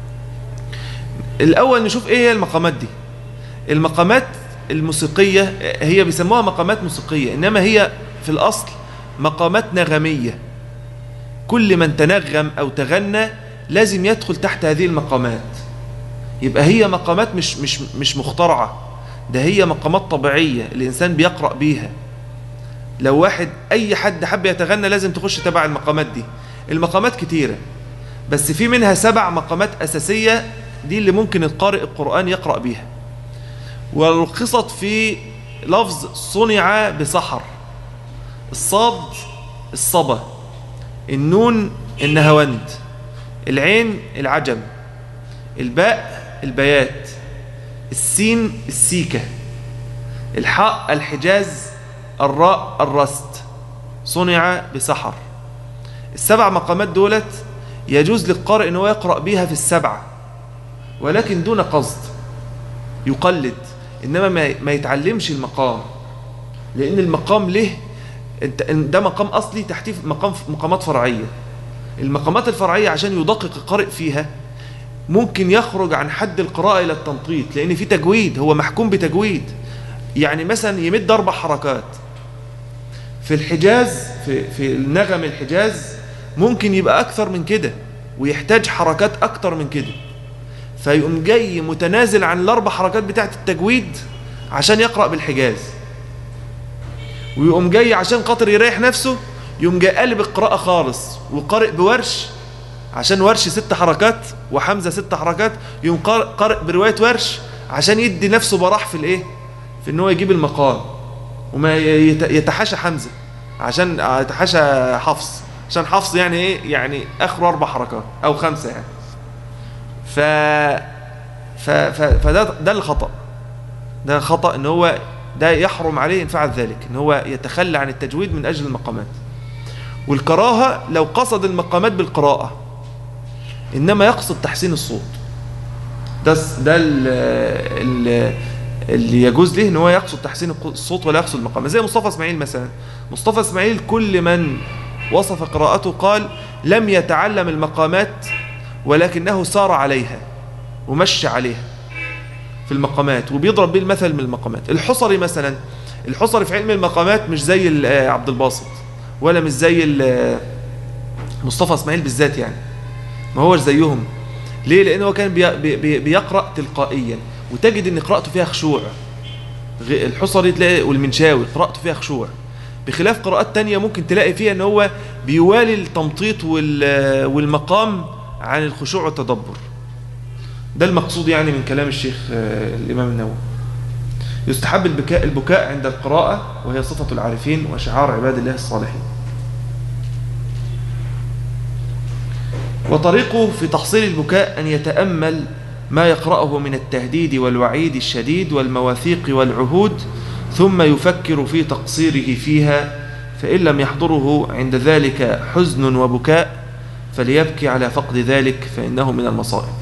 Speaker 1: الأول نشوف إيه هي المقامات دي المقامات الموسيقية هي بيسموها مقامات موسيقية إنما هي في الأصل مقامات نغمية كل من تنغم أو تغنى لازم يدخل تحت هذه المقامات يبقى هي مقامات مش, مش, مش مخترعة ده هي مقامات طبيعية الإنسان بيقرأ بيها لو واحد أي حد حب يتغنى لازم تخش تبع المقامات دي المقامات كتيرة بس في منها سبع مقامات أساسية دي اللي ممكن القارئ القرآن يقرأ بيها والقصد في لفظ صنع بسحر الصاد الصبا النون النهوند العين العجم الباء البيات السين السيكة الحاء الحجاز الراء الرست صنع بسحر السبع مقامات دولت يجوز للقارئ ان هو يقرأ بيها في السبعة ولكن دون قصد يقلد انما ما- ما يتعلمش المقام لان المقام له انت ده مقام اصلي تحتيه مقام مقامات فرعيه المقامات الفرعيه عشان يدقق القارئ فيها ممكن يخرج عن حد القراءه الى التنطيط لان في تجويد هو محكوم بتجويد يعني مثلا يمد اربع حركات في الحجاز في في النغم الحجاز ممكن يبقى اكثر من كده ويحتاج حركات اكتر من كده فيقوم جاي متنازل عن الاربع حركات بتاعه التجويد عشان يقرا بالحجاز ويقوم جاي عشان خاطر يريح نفسه يقوم جاي قلب القراءة خالص وقارئ بورش عشان ورش ست حركات وحمزة ست حركات يقوم قار- قارئ برواية ورش عشان يدي نفسه براح في الايه في ان هو يجيب المقام وما يت- يتحاشى حمزة عشان يتحاشى حفص عشان حفص يعني ايه يعني اخره اربع حركات او خمسة يعني ف ف ف فده ده الخطأ ده خطأ ان هو ده يحرم عليه ان فعل ذلك ان هو يتخلى عن التجويد من اجل المقامات والكراهة لو قصد المقامات بالقراءة انما يقصد تحسين الصوت ده س- ده ال- ال- اللي يجوز له ان هو يقصد تحسين الق- الصوت ولا يقصد المقام زي مصطفى اسماعيل مثلا مصطفى اسماعيل كل من وصف قراءته قال لم يتعلم المقامات ولكنه سار عليها ومشى عليها في المقامات وبيضرب بيه المثل من المقامات الحصري مثلا الحصري في علم المقامات مش زي ال- آه، عبد الباسط ولا مش زي ال- آه، مصطفى اسماعيل بالذات يعني ما هوش زيهم ليه لانه هو كان بي بي بي- بيقرا تلقائيا وتجد ان قراءته فيها خشوع غ- الحصري تلاقي والمنشاوي قراءته فيها خشوع بخلاف قراءات تانية ممكن تلاقي فيها ان هو بيوالي التمطيط وال- والمقام عن الخشوع والتدبر ده المقصود يعني من كلام الشيخ آه، الإمام النووي يستحب البكاء البكاء عند القراءة وهي صفة العارفين وشعار عباد الله الصالحين وطريقه في تحصيل البكاء أن يتأمل ما يقرأه من التهديد والوعيد الشديد والمواثيق والعهود ثم يفكر في تقصيره فيها فإن لم يحضره عند ذلك حزن وبكاء فليبكي على فقد ذلك فإنه من المصائب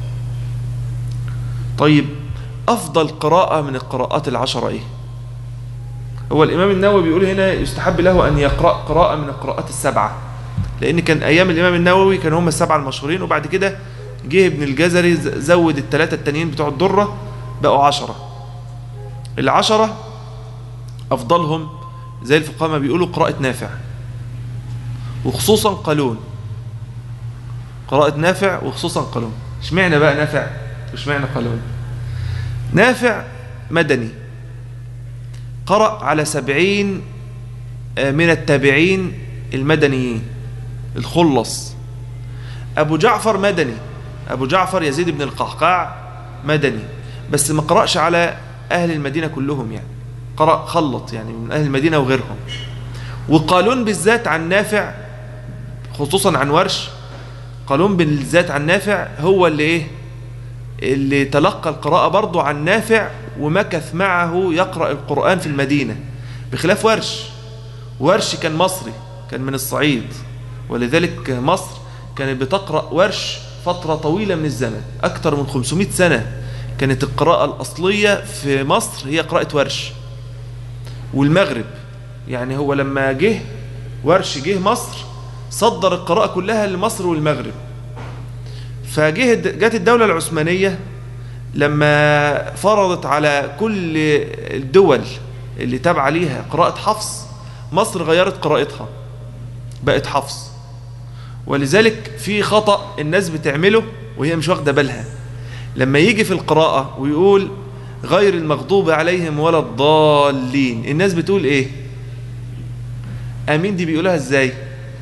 Speaker 1: طيب أفضل قراءة من القراءات العشرة إيه هو الإمام النووي بيقول هنا يستحب له أن يقرأ قراءة من القراءات السبعة لأن كان أيام الإمام النووي كان هم السبعة المشهورين وبعد كده جه ابن الجزري ز- زود الثلاثة التانيين بتوع الدرة بقوا عشرة العشرة أفضلهم زي الفقهاء ما بيقولوا قراءة نافع وخصوصا قالون قراءة نافع وخصوصا قالون اشمعنى بقى نافع واشمعنى قالون نافع مدني قرأ على سبعين آه، من التابعين المدنيين الخلص أبو جعفر مدني أبو جعفر يزيد بن القعقاع مدني بس ما قرأش على أهل المدينة كلهم يعني قرأ خلط يعني من أهل المدينة وغيرهم وقالون بالذات عن نافع خصوصا عن ورش قالون بالذات عن نافع هو اللي ايه اللي تلقى القراءة برضه عن نافع ومكث معه يقرأ القرآن في المدينة بخلاف ورش ورش كان مصري كان من الصعيد ولذلك مصر كانت بتقرأ ورش فترة طويلة من الزمن أكثر من 500 سنة كانت القراءة الأصلية في مصر هي قراءة ورش والمغرب يعني هو لما جه ورش جه مصر صدر القراءة كلها لمصر والمغرب فجه جت الدولة العثمانية لما فرضت على كل الدول اللي تابعة ليها قراءة حفص مصر غيرت قراءتها بقت حفص ولذلك في خطأ الناس بتعمله وهي مش واخدة بالها لما يجي في القراءة ويقول غير المغضوب عليهم ولا الضالين الناس بتقول ايه امين دي بيقولها ازاي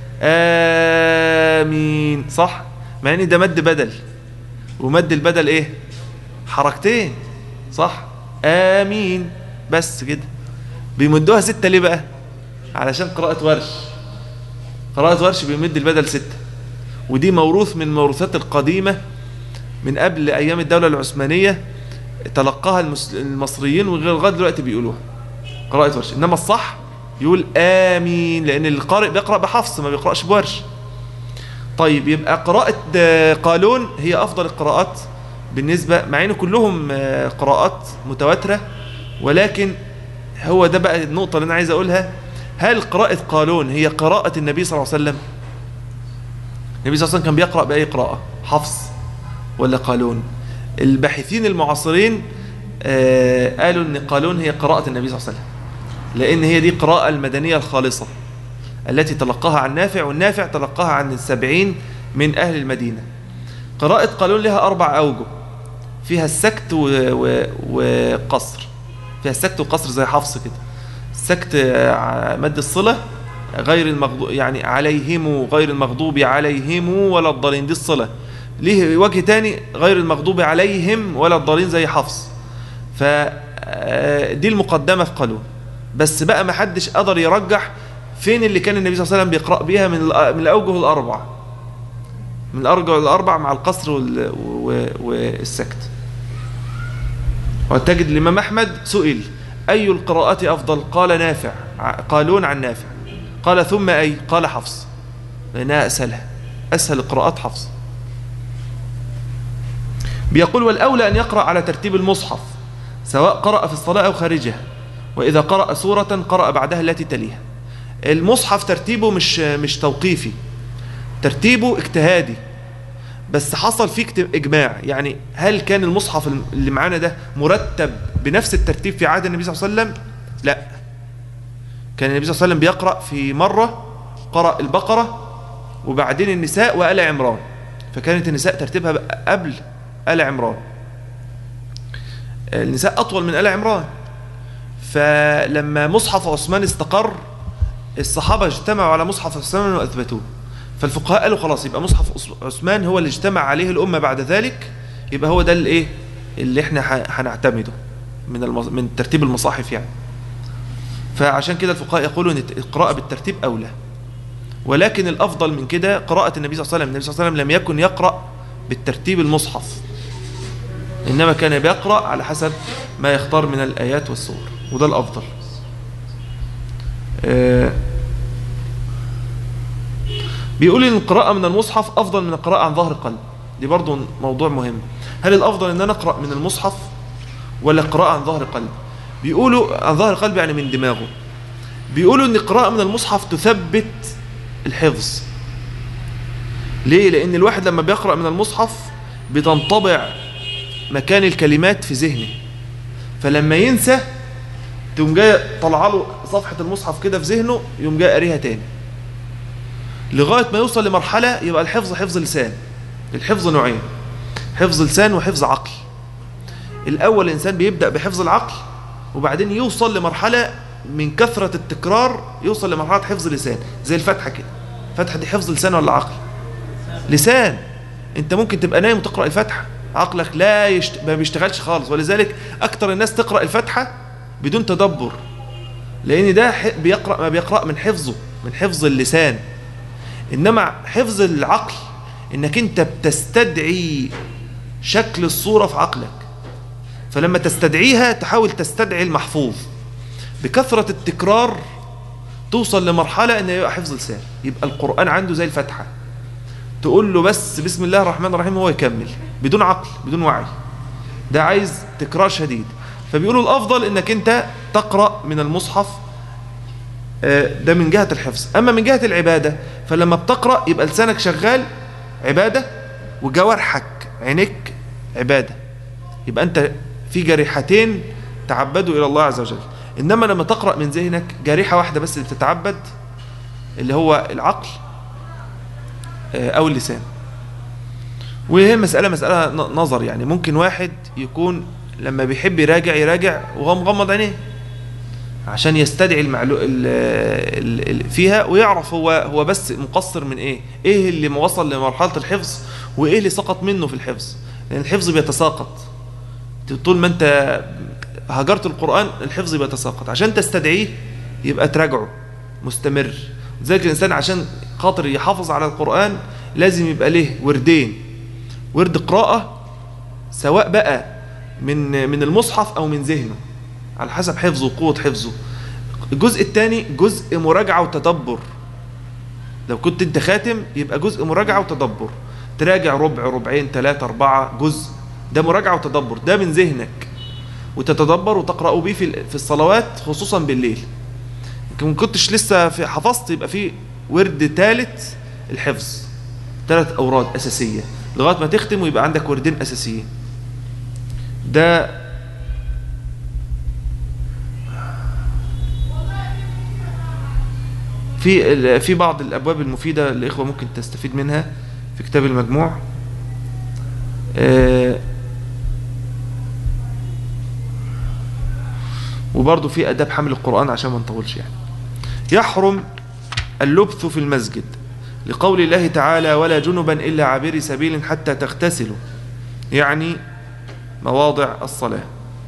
Speaker 1: امين صح مع ان ده مد بدل ومد البدل ايه حركتين صح امين بس كده بيمدوها ستة ليه بقى علشان قراءة ورش قراءة ورش بيمد البدل ستة ودي موروث من الموروثات القديمة من قبل أيام الدولة العثمانية تلقاها المس- المصريين ولغاية دلوقتي بيقولوها قراءة ورش إنما الصح يقول آمين لأن القارئ بيقرأ بحفص ما بيقرأش بورش طيب يبقى قراءة آه، قالون هي أفضل القراءات بالنسبة مع إن كلهم آه، قراءات متواترة ولكن هو ده بقى النقطة اللي أنا عايز أقولها هل قراءة قالون هي قراءة النبي صلى الله عليه وسلم النبي صلى الله عليه وسلم كان بيقرأ بأي قراءة حفص ولا قالون الباحثين المعاصرين آه، قالوا ان قالون هي قراءة النبي صلى الله عليه وسلم لان هي دي قراءة المدنية الخالصة التي تلقاها عن نافع والنافع تلقاها عن السبعين من أهل المدينة قراءة قالون لها أربع أوجه فيها السكت و- و- وقصر فيها السكت وقصر زي حفص كده السكت آه، مد الصلة غير المغضوب يعني عليهم غير المغضوب عليهم ولا الضالين دي الصلة ليه وجه تاني غير المغضوب عليهم ولا الضالين زي حفص فدي المقدمة في قالون بس بقى ما حدش قدر يرجح فين اللي كان النبي صلى الله عليه وسلم بيقرأ بيها من الأ- من الأوجه الأربع من الأرجع الأربع مع القصر وال- و- والسكت وتجد الإمام أحمد سئل أي القراءات أفضل قال نافع ع- قالون عن نافع قال ثم أي قال حفص لأنها أسهلها أسهل القراءات حفص بيقول والأولى أن يقرأ على ترتيب المصحف سواء قرأ في الصلاة أو خارجها وإذا قرأ سورة قرأ بعدها التي تليها المصحف ترتيبه مش مش توقيفي ترتيبه اجتهادي بس حصل فيه اجت- اجماع يعني هل كان المصحف اللي معانا ده مرتب بنفس الترتيب في عهد النبي صلى الله عليه وسلم لا كان النبي صلى الله عليه وسلم بيقرأ في مرة قرأ البقرة وبعدين النساء وآل عمران فكانت النساء ترتيبها بقى قبل آل عمران النساء أطول من آل عمران فلما مصحف عثمان استقر الصحابة اجتمعوا على مصحف عثمان وأثبتوه فالفقهاء قالوا خلاص يبقى مصحف عث- عثمان هو اللي اجتمع عليه الأمة بعد ذلك يبقى هو ده الايه اللي احنا ح- هنعتمده من المص... من ترتيب المصاحف يعني فعشان كده الفقهاء يقولوا ان القراءة بالترتيب أولى ولكن الأفضل من كده قراءة النبي صلى الله عليه وسلم النبي صلى الله عليه وسلم لم يكن يقرأ بالترتيب المصحف إنما كان بيقرأ على حسب ما يختار من الآيات والسور وده الأفضل آه، بيقول ان القراءة من المصحف أفضل من القراءة عن ظهر قلب دي برضو موضوع مهم هل الأفضل أن أنا أقرأ من المصحف ولا القراءة عن ظهر قلب بيقولوا عن ظهر قلب يعني من دماغه بيقولوا ان القراءة من المصحف تثبت الحفظ ليه لان الواحد لما بيقرأ من المصحف بتنطبع مكان الكلمات في ذهنه فلما ينسى تقوم جاي طلع له صفحة المصحف كده في ذهنه يقوم جاي قاريها تاني لغاية ما يوصل لمرحلة يبقى الحفظ حفظ لسان الحفظ نوعين حفظ لسان وحفظ عقل الأول الإنسان بيبدأ بحفظ العقل وبعدين يوصل لمرحلة من كثرة التكرار يوصل لمرحلة حفظ لسان زي الفتحة كده فتحة دي حفظ لسان ولا عقل لسان انت ممكن تبقى نايم وتقرأ الفتحة عقلك لا يشت... ما بيشتغلش خالص ولذلك أكتر الناس تقرأ الفتحة بدون تدبر لأن ده ح... بيقرأ ما بيقرأ من حفظه من حفظ اللسان إنما حفظ العقل إنك أنت بتستدعي شكل الصورة في عقلك فلما تستدعيها تحاول تستدعي المحفوظ بكثرة التكرار توصل لمرحلة إنه يبقى حفظ لسان يبقى القرآن عنده زي الفتحة تقول له بس بسم الله الرحمن الرحيم هو يكمل بدون عقل بدون وعي ده عايز تكرار شديد فبيقولوا الأفضل إنك أنت تقرأ من المصحف آه، ده من جهة الحفظ أما من جهة العبادة فلما بتقرأ يبقى لسانك شغال عبادة وجوارحك عينيك عبادة يبقى أنت في جريحتين تعبدوا إلى الله عز وجل إنما لما تقرأ من ذهنك جريحة واحدة بس اللي بتتعبد اللي هو العقل آه، أو اللسان وهي مسألة مسألة ن- نظر يعني ممكن واحد يكون لما بيحب يراجع يراجع وهو مغمض عينيه عشان يستدعي المعلو... ال... ال... ال... فيها ويعرف هو هو بس مقصر من ايه ايه اللي وصل لمرحلة الحفظ وايه اللي سقط منه في الحفظ لان الحفظ بيتساقط طول ما انت هجرت القرآن الحفظ بيتساقط عشان تستدعيه يبقى تراجعه مستمر ذلك الإنسان عشان خاطر يحافظ على القرآن لازم يبقى له وردين ورد قراءة سواء بقى من من المصحف أو من ذهنه على حسب حفظه وقوة حفظه الجزء الثاني جزء مراجعة وتدبر لو كنت انت خاتم يبقى جزء مراجعة وتدبر تراجع ربع ربعين ثلاثة أربعة جزء ده مراجعة وتدبر ده من ذهنك وتتدبر وتقرأ به في في الصلوات خصوصا بالليل يمكن ما كنتش لسه في حفظت يبقى في ورد ثالث الحفظ ثلاث أوراد أساسية لغاية ما تختم ويبقى عندك وردين أساسيين ده في ال- في بعض الابواب المفيده الاخوه ممكن تستفيد منها في كتاب المجموع آه، وبرضه في اداب حمل القران عشان ما نطولش يعني يحرم اللبث في المسجد لقول الله تعالى ولا جنبا الا عابري سبيل حتى تغتسلوا يعني مواضع الصلاه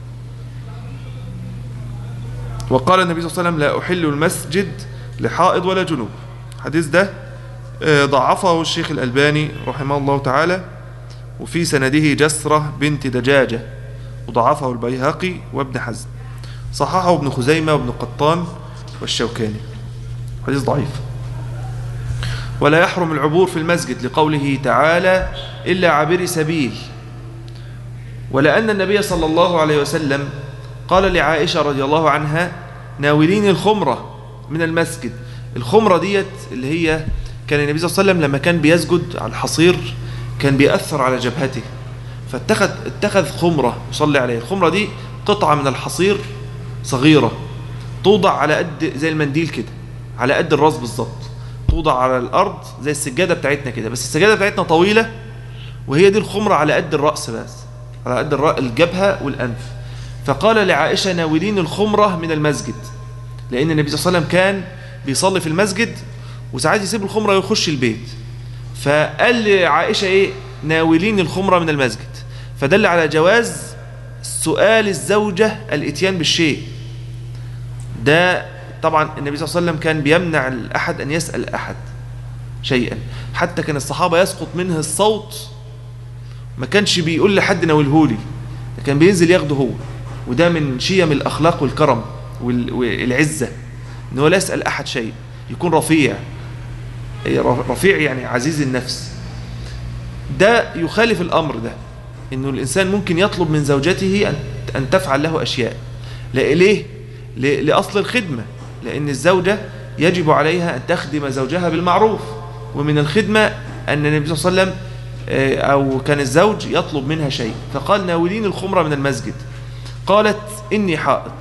Speaker 1: وقال النبي صلى الله عليه وسلم لا أحل المسجد لحائض ولا جنوب الحديث ده آه، ضعفه الشيخ الألباني رحمه الله تعالى وفي سنده جسرة بنت دجاجة وضعفه البيهقي وابن حزم صححه ابن خزيمة وابن قطان والشوكاني حديث ضعيف ولا يحرم العبور في المسجد لقوله تعالى إلا عابري سبيل ولأن النبي صلى الله عليه وسلم قال لعائشة رضي الله عنها ناولين الخمرة من المسجد الخمرة ديت اللي هي كان النبي صلى الله عليه وسلم لما كان بيسجد على الحصير كان بيأثر على جبهته فاتخذ اتخذ خمرة يصلي عليها الخمرة دي قطعة من الحصير صغيرة توضع على قد زي المنديل كده على قد الراس بالظبط توضع على الأرض زي السجادة بتاعتنا كده بس السجادة بتاعتنا طويلة وهي دي الخمرة على قد الرأس بس على قد الرأ- الجبهة والأنف فقال لعائشة ناولين الخمرة من المسجد لأن النبي صلى الله عليه وسلم كان بيصلي في المسجد وساعات يسيب الخمرة ويخش البيت فقال لعائشة ايه ناولين الخمرة من المسجد فدل على جواز سؤال الزوجة الاتيان بالشيء ده طبعا النبي صلى الله عليه وسلم كان بيمنع الأحد أن يسأل أحد شيئا حتى كان الصحابة يسقط منه الصوت ما كانش بيقول لحد ناولهولي ده كان بينزل ياخده هو وده من شيم الأخلاق والكرم وال- والعزة ان هو لا يسأل أحد شيء يكون رفيع رفيع يعني عزيز النفس ده يخالف الأمر ده انه الإنسان ممكن يطلب من زوجته أن, أن تفعل له أشياء لا ليه ل- لأصل الخدمة لأن الزوجة يجب عليها أن تخدم زوجها بالمعروف ومن الخدمة أن النبي صلى الله عليه وسلم آه، أو كان الزوج يطلب منها شيء فقال ناولين الخمرة من المسجد قالت إني حائط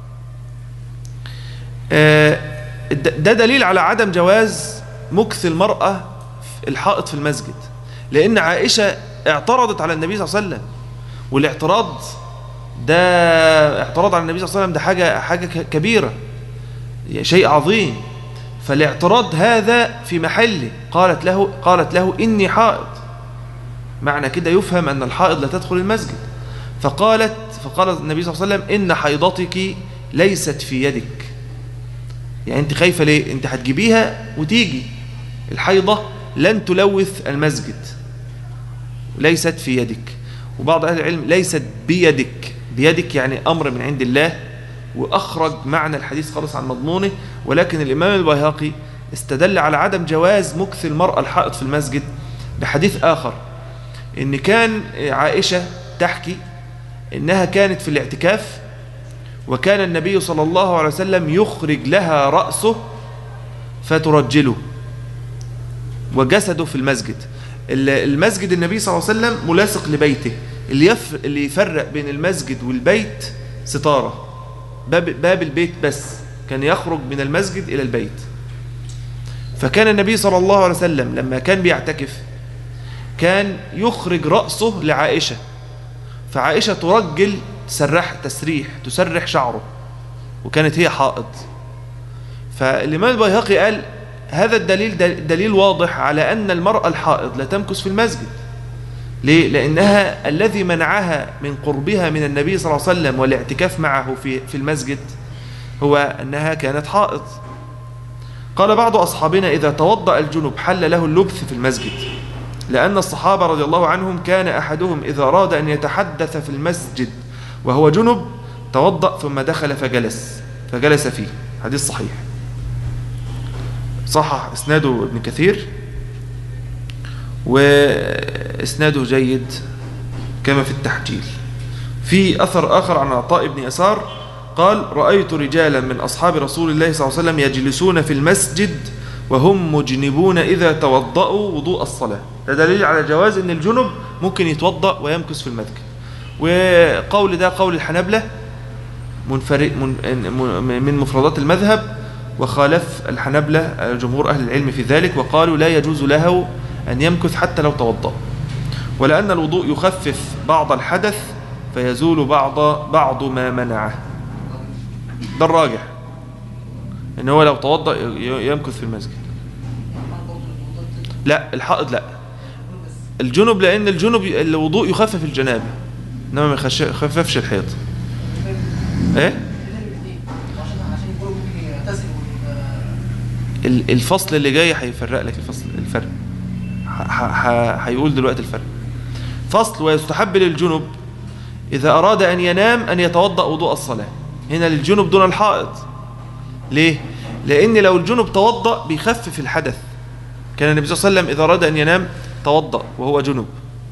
Speaker 1: آه، د- ده دليل على عدم جواز مكث المرأة الحائط في المسجد لأن عائشة اعترضت على النبي صلى الله عليه وسلم والاعتراض ده اعتراض على النبي صلى الله عليه وسلم ده حاجة حاجة ك- كبيرة شيء عظيم فالاعتراض هذا في محله قالت له قالت له إني حائض معنى كده يفهم أن الحائض لا تدخل المسجد فقالت فقال النبي صلى الله عليه وسلم إن حيضتك ليست في يدك يعني أنت خايفة ليه أنت هتجيبيها وتيجي الحيضة لن تلوث المسجد ليست في يدك وبعض أهل العلم ليست بيدك بيدك يعني أمر من عند الله وأخرج معنى الحديث خالص عن مضمونه ولكن الإمام البيهقي استدل على عدم جواز مكث المرأة الحائط في المسجد بحديث آخر إن كان عائشة تحكي إنها كانت في الاعتكاف وكان النبي صلى الله عليه وسلم يخرج لها رأسه فترجله وجسده في المسجد ال- المسجد النبي صلى الله عليه وسلم ملاصق لبيته اللي, يف... اللي يفرق بين المسجد والبيت ستارة باب, باب البيت بس كان يخرج من المسجد إلى البيت فكان النبي صلى الله عليه وسلم لما كان بيعتكف كان يخرج رأسه لعائشة فعائشة ترجل تسرح تسريح تسرح شعره وكانت هي حائض فالإمام البيهقي قال هذا الدليل دل- دليل واضح على أن المرأة الحائض لا تمكث في المسجد ليه؟ لأنها الذي منعها من قربها من النبي صلى الله عليه وسلم والاعتكاف معه في, في المسجد هو أنها كانت حائض قال بعض أصحابنا إذا توضأ الجنب حل له اللبث في المسجد لأن الصحابة رضي الله عنهم كان أحدهم إذا أراد أن يتحدث في المسجد وهو جنب توضأ ثم دخل فجلس فجلس فيه حديث صحيح صحح اسناده ابن كثير واسناده جيد كما في التحجيل في أثر آخر عن عطاء بن يسار قال رأيت رجالا من أصحاب رسول الله صلى الله عليه وسلم يجلسون في المسجد وهم مجنبون إذا توضأوا وضوء الصلاة ده دليل على جواز أن الجنب ممكن يتوضأ ويمكث في المسجد وقول ده قول الحنبلة منفرد من, من مفردات المذهب وخالف الحنبلة جمهور أهل العلم في ذلك وقالوا لا يجوز له أن يمكث حتى لو توضأ ولأن الوضوء يخفف بعض الحدث فيزول بعض بعض ما منعه ده الراجح ان هو لو توضأ ي- يمكث في المسجد لا الحائض لا الجنب لأن الجنب الوضوء يخفف الجنابة إنما ما يخش- يخففش الحيض ايه
Speaker 3: عشان يقولوا ممكن يعتزل
Speaker 1: ال- الفصل اللي جاي هيفرق لك الفصل الفرق ه- ه- ه- هيقول دلوقتي الفرق فصل ويستحب للجنب إذا أراد أن ينام أن يتوضأ وضوء الصلاة هنا للجنب دون الحائض ليه؟ لأن لو الجنب توضأ بيخفف الحدث كان النبي صلى الله عليه وسلم إذا أراد أن ينام توضأ وهو جنب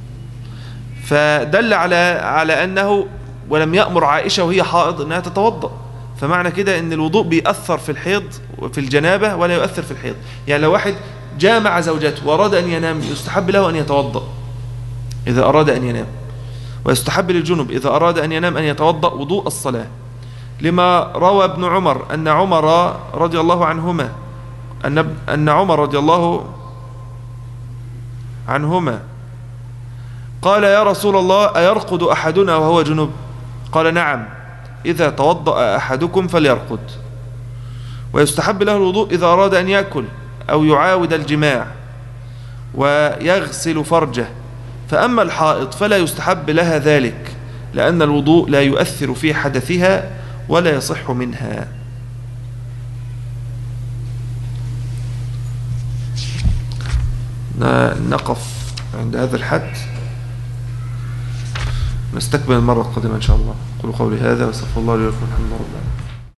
Speaker 1: فدل على على أنه ولم يأمر عائشة وهي حائض أنها تتوضأ فمعنى كده أن الوضوء بيأثر في الحيض وفي الجنابة ولا يؤثر في الحيض يعني لو واحد جامع زوجته وأراد أن ينام يستحب له أن يتوضأ إذا أراد أن ينام ويستحب للجنب إذا أراد أن ينام أن يتوضأ وضوء الصلاة لما روى ابن عمر أن عمر رضي الله عنهما أن, أن عمر رضي الله عنهما قال يا رسول الله أيرقد أحدنا وهو جنب قال نعم إذا توضأ أحدكم فليرقد ويستحب له الوضوء إذا أراد أن يأكل أو يعاود الجماع ويغسل فرجه فأما الحائض فلا يستحب لها ذلك لأن الوضوء لا يؤثر في حدثها ولا يصح منها ن- نقف عند هذا الحد نستكمل المرة القادمة إن شاء الله قولوا قولي هذا واستغفر الله لي ولكم الحمد لله رب العالمين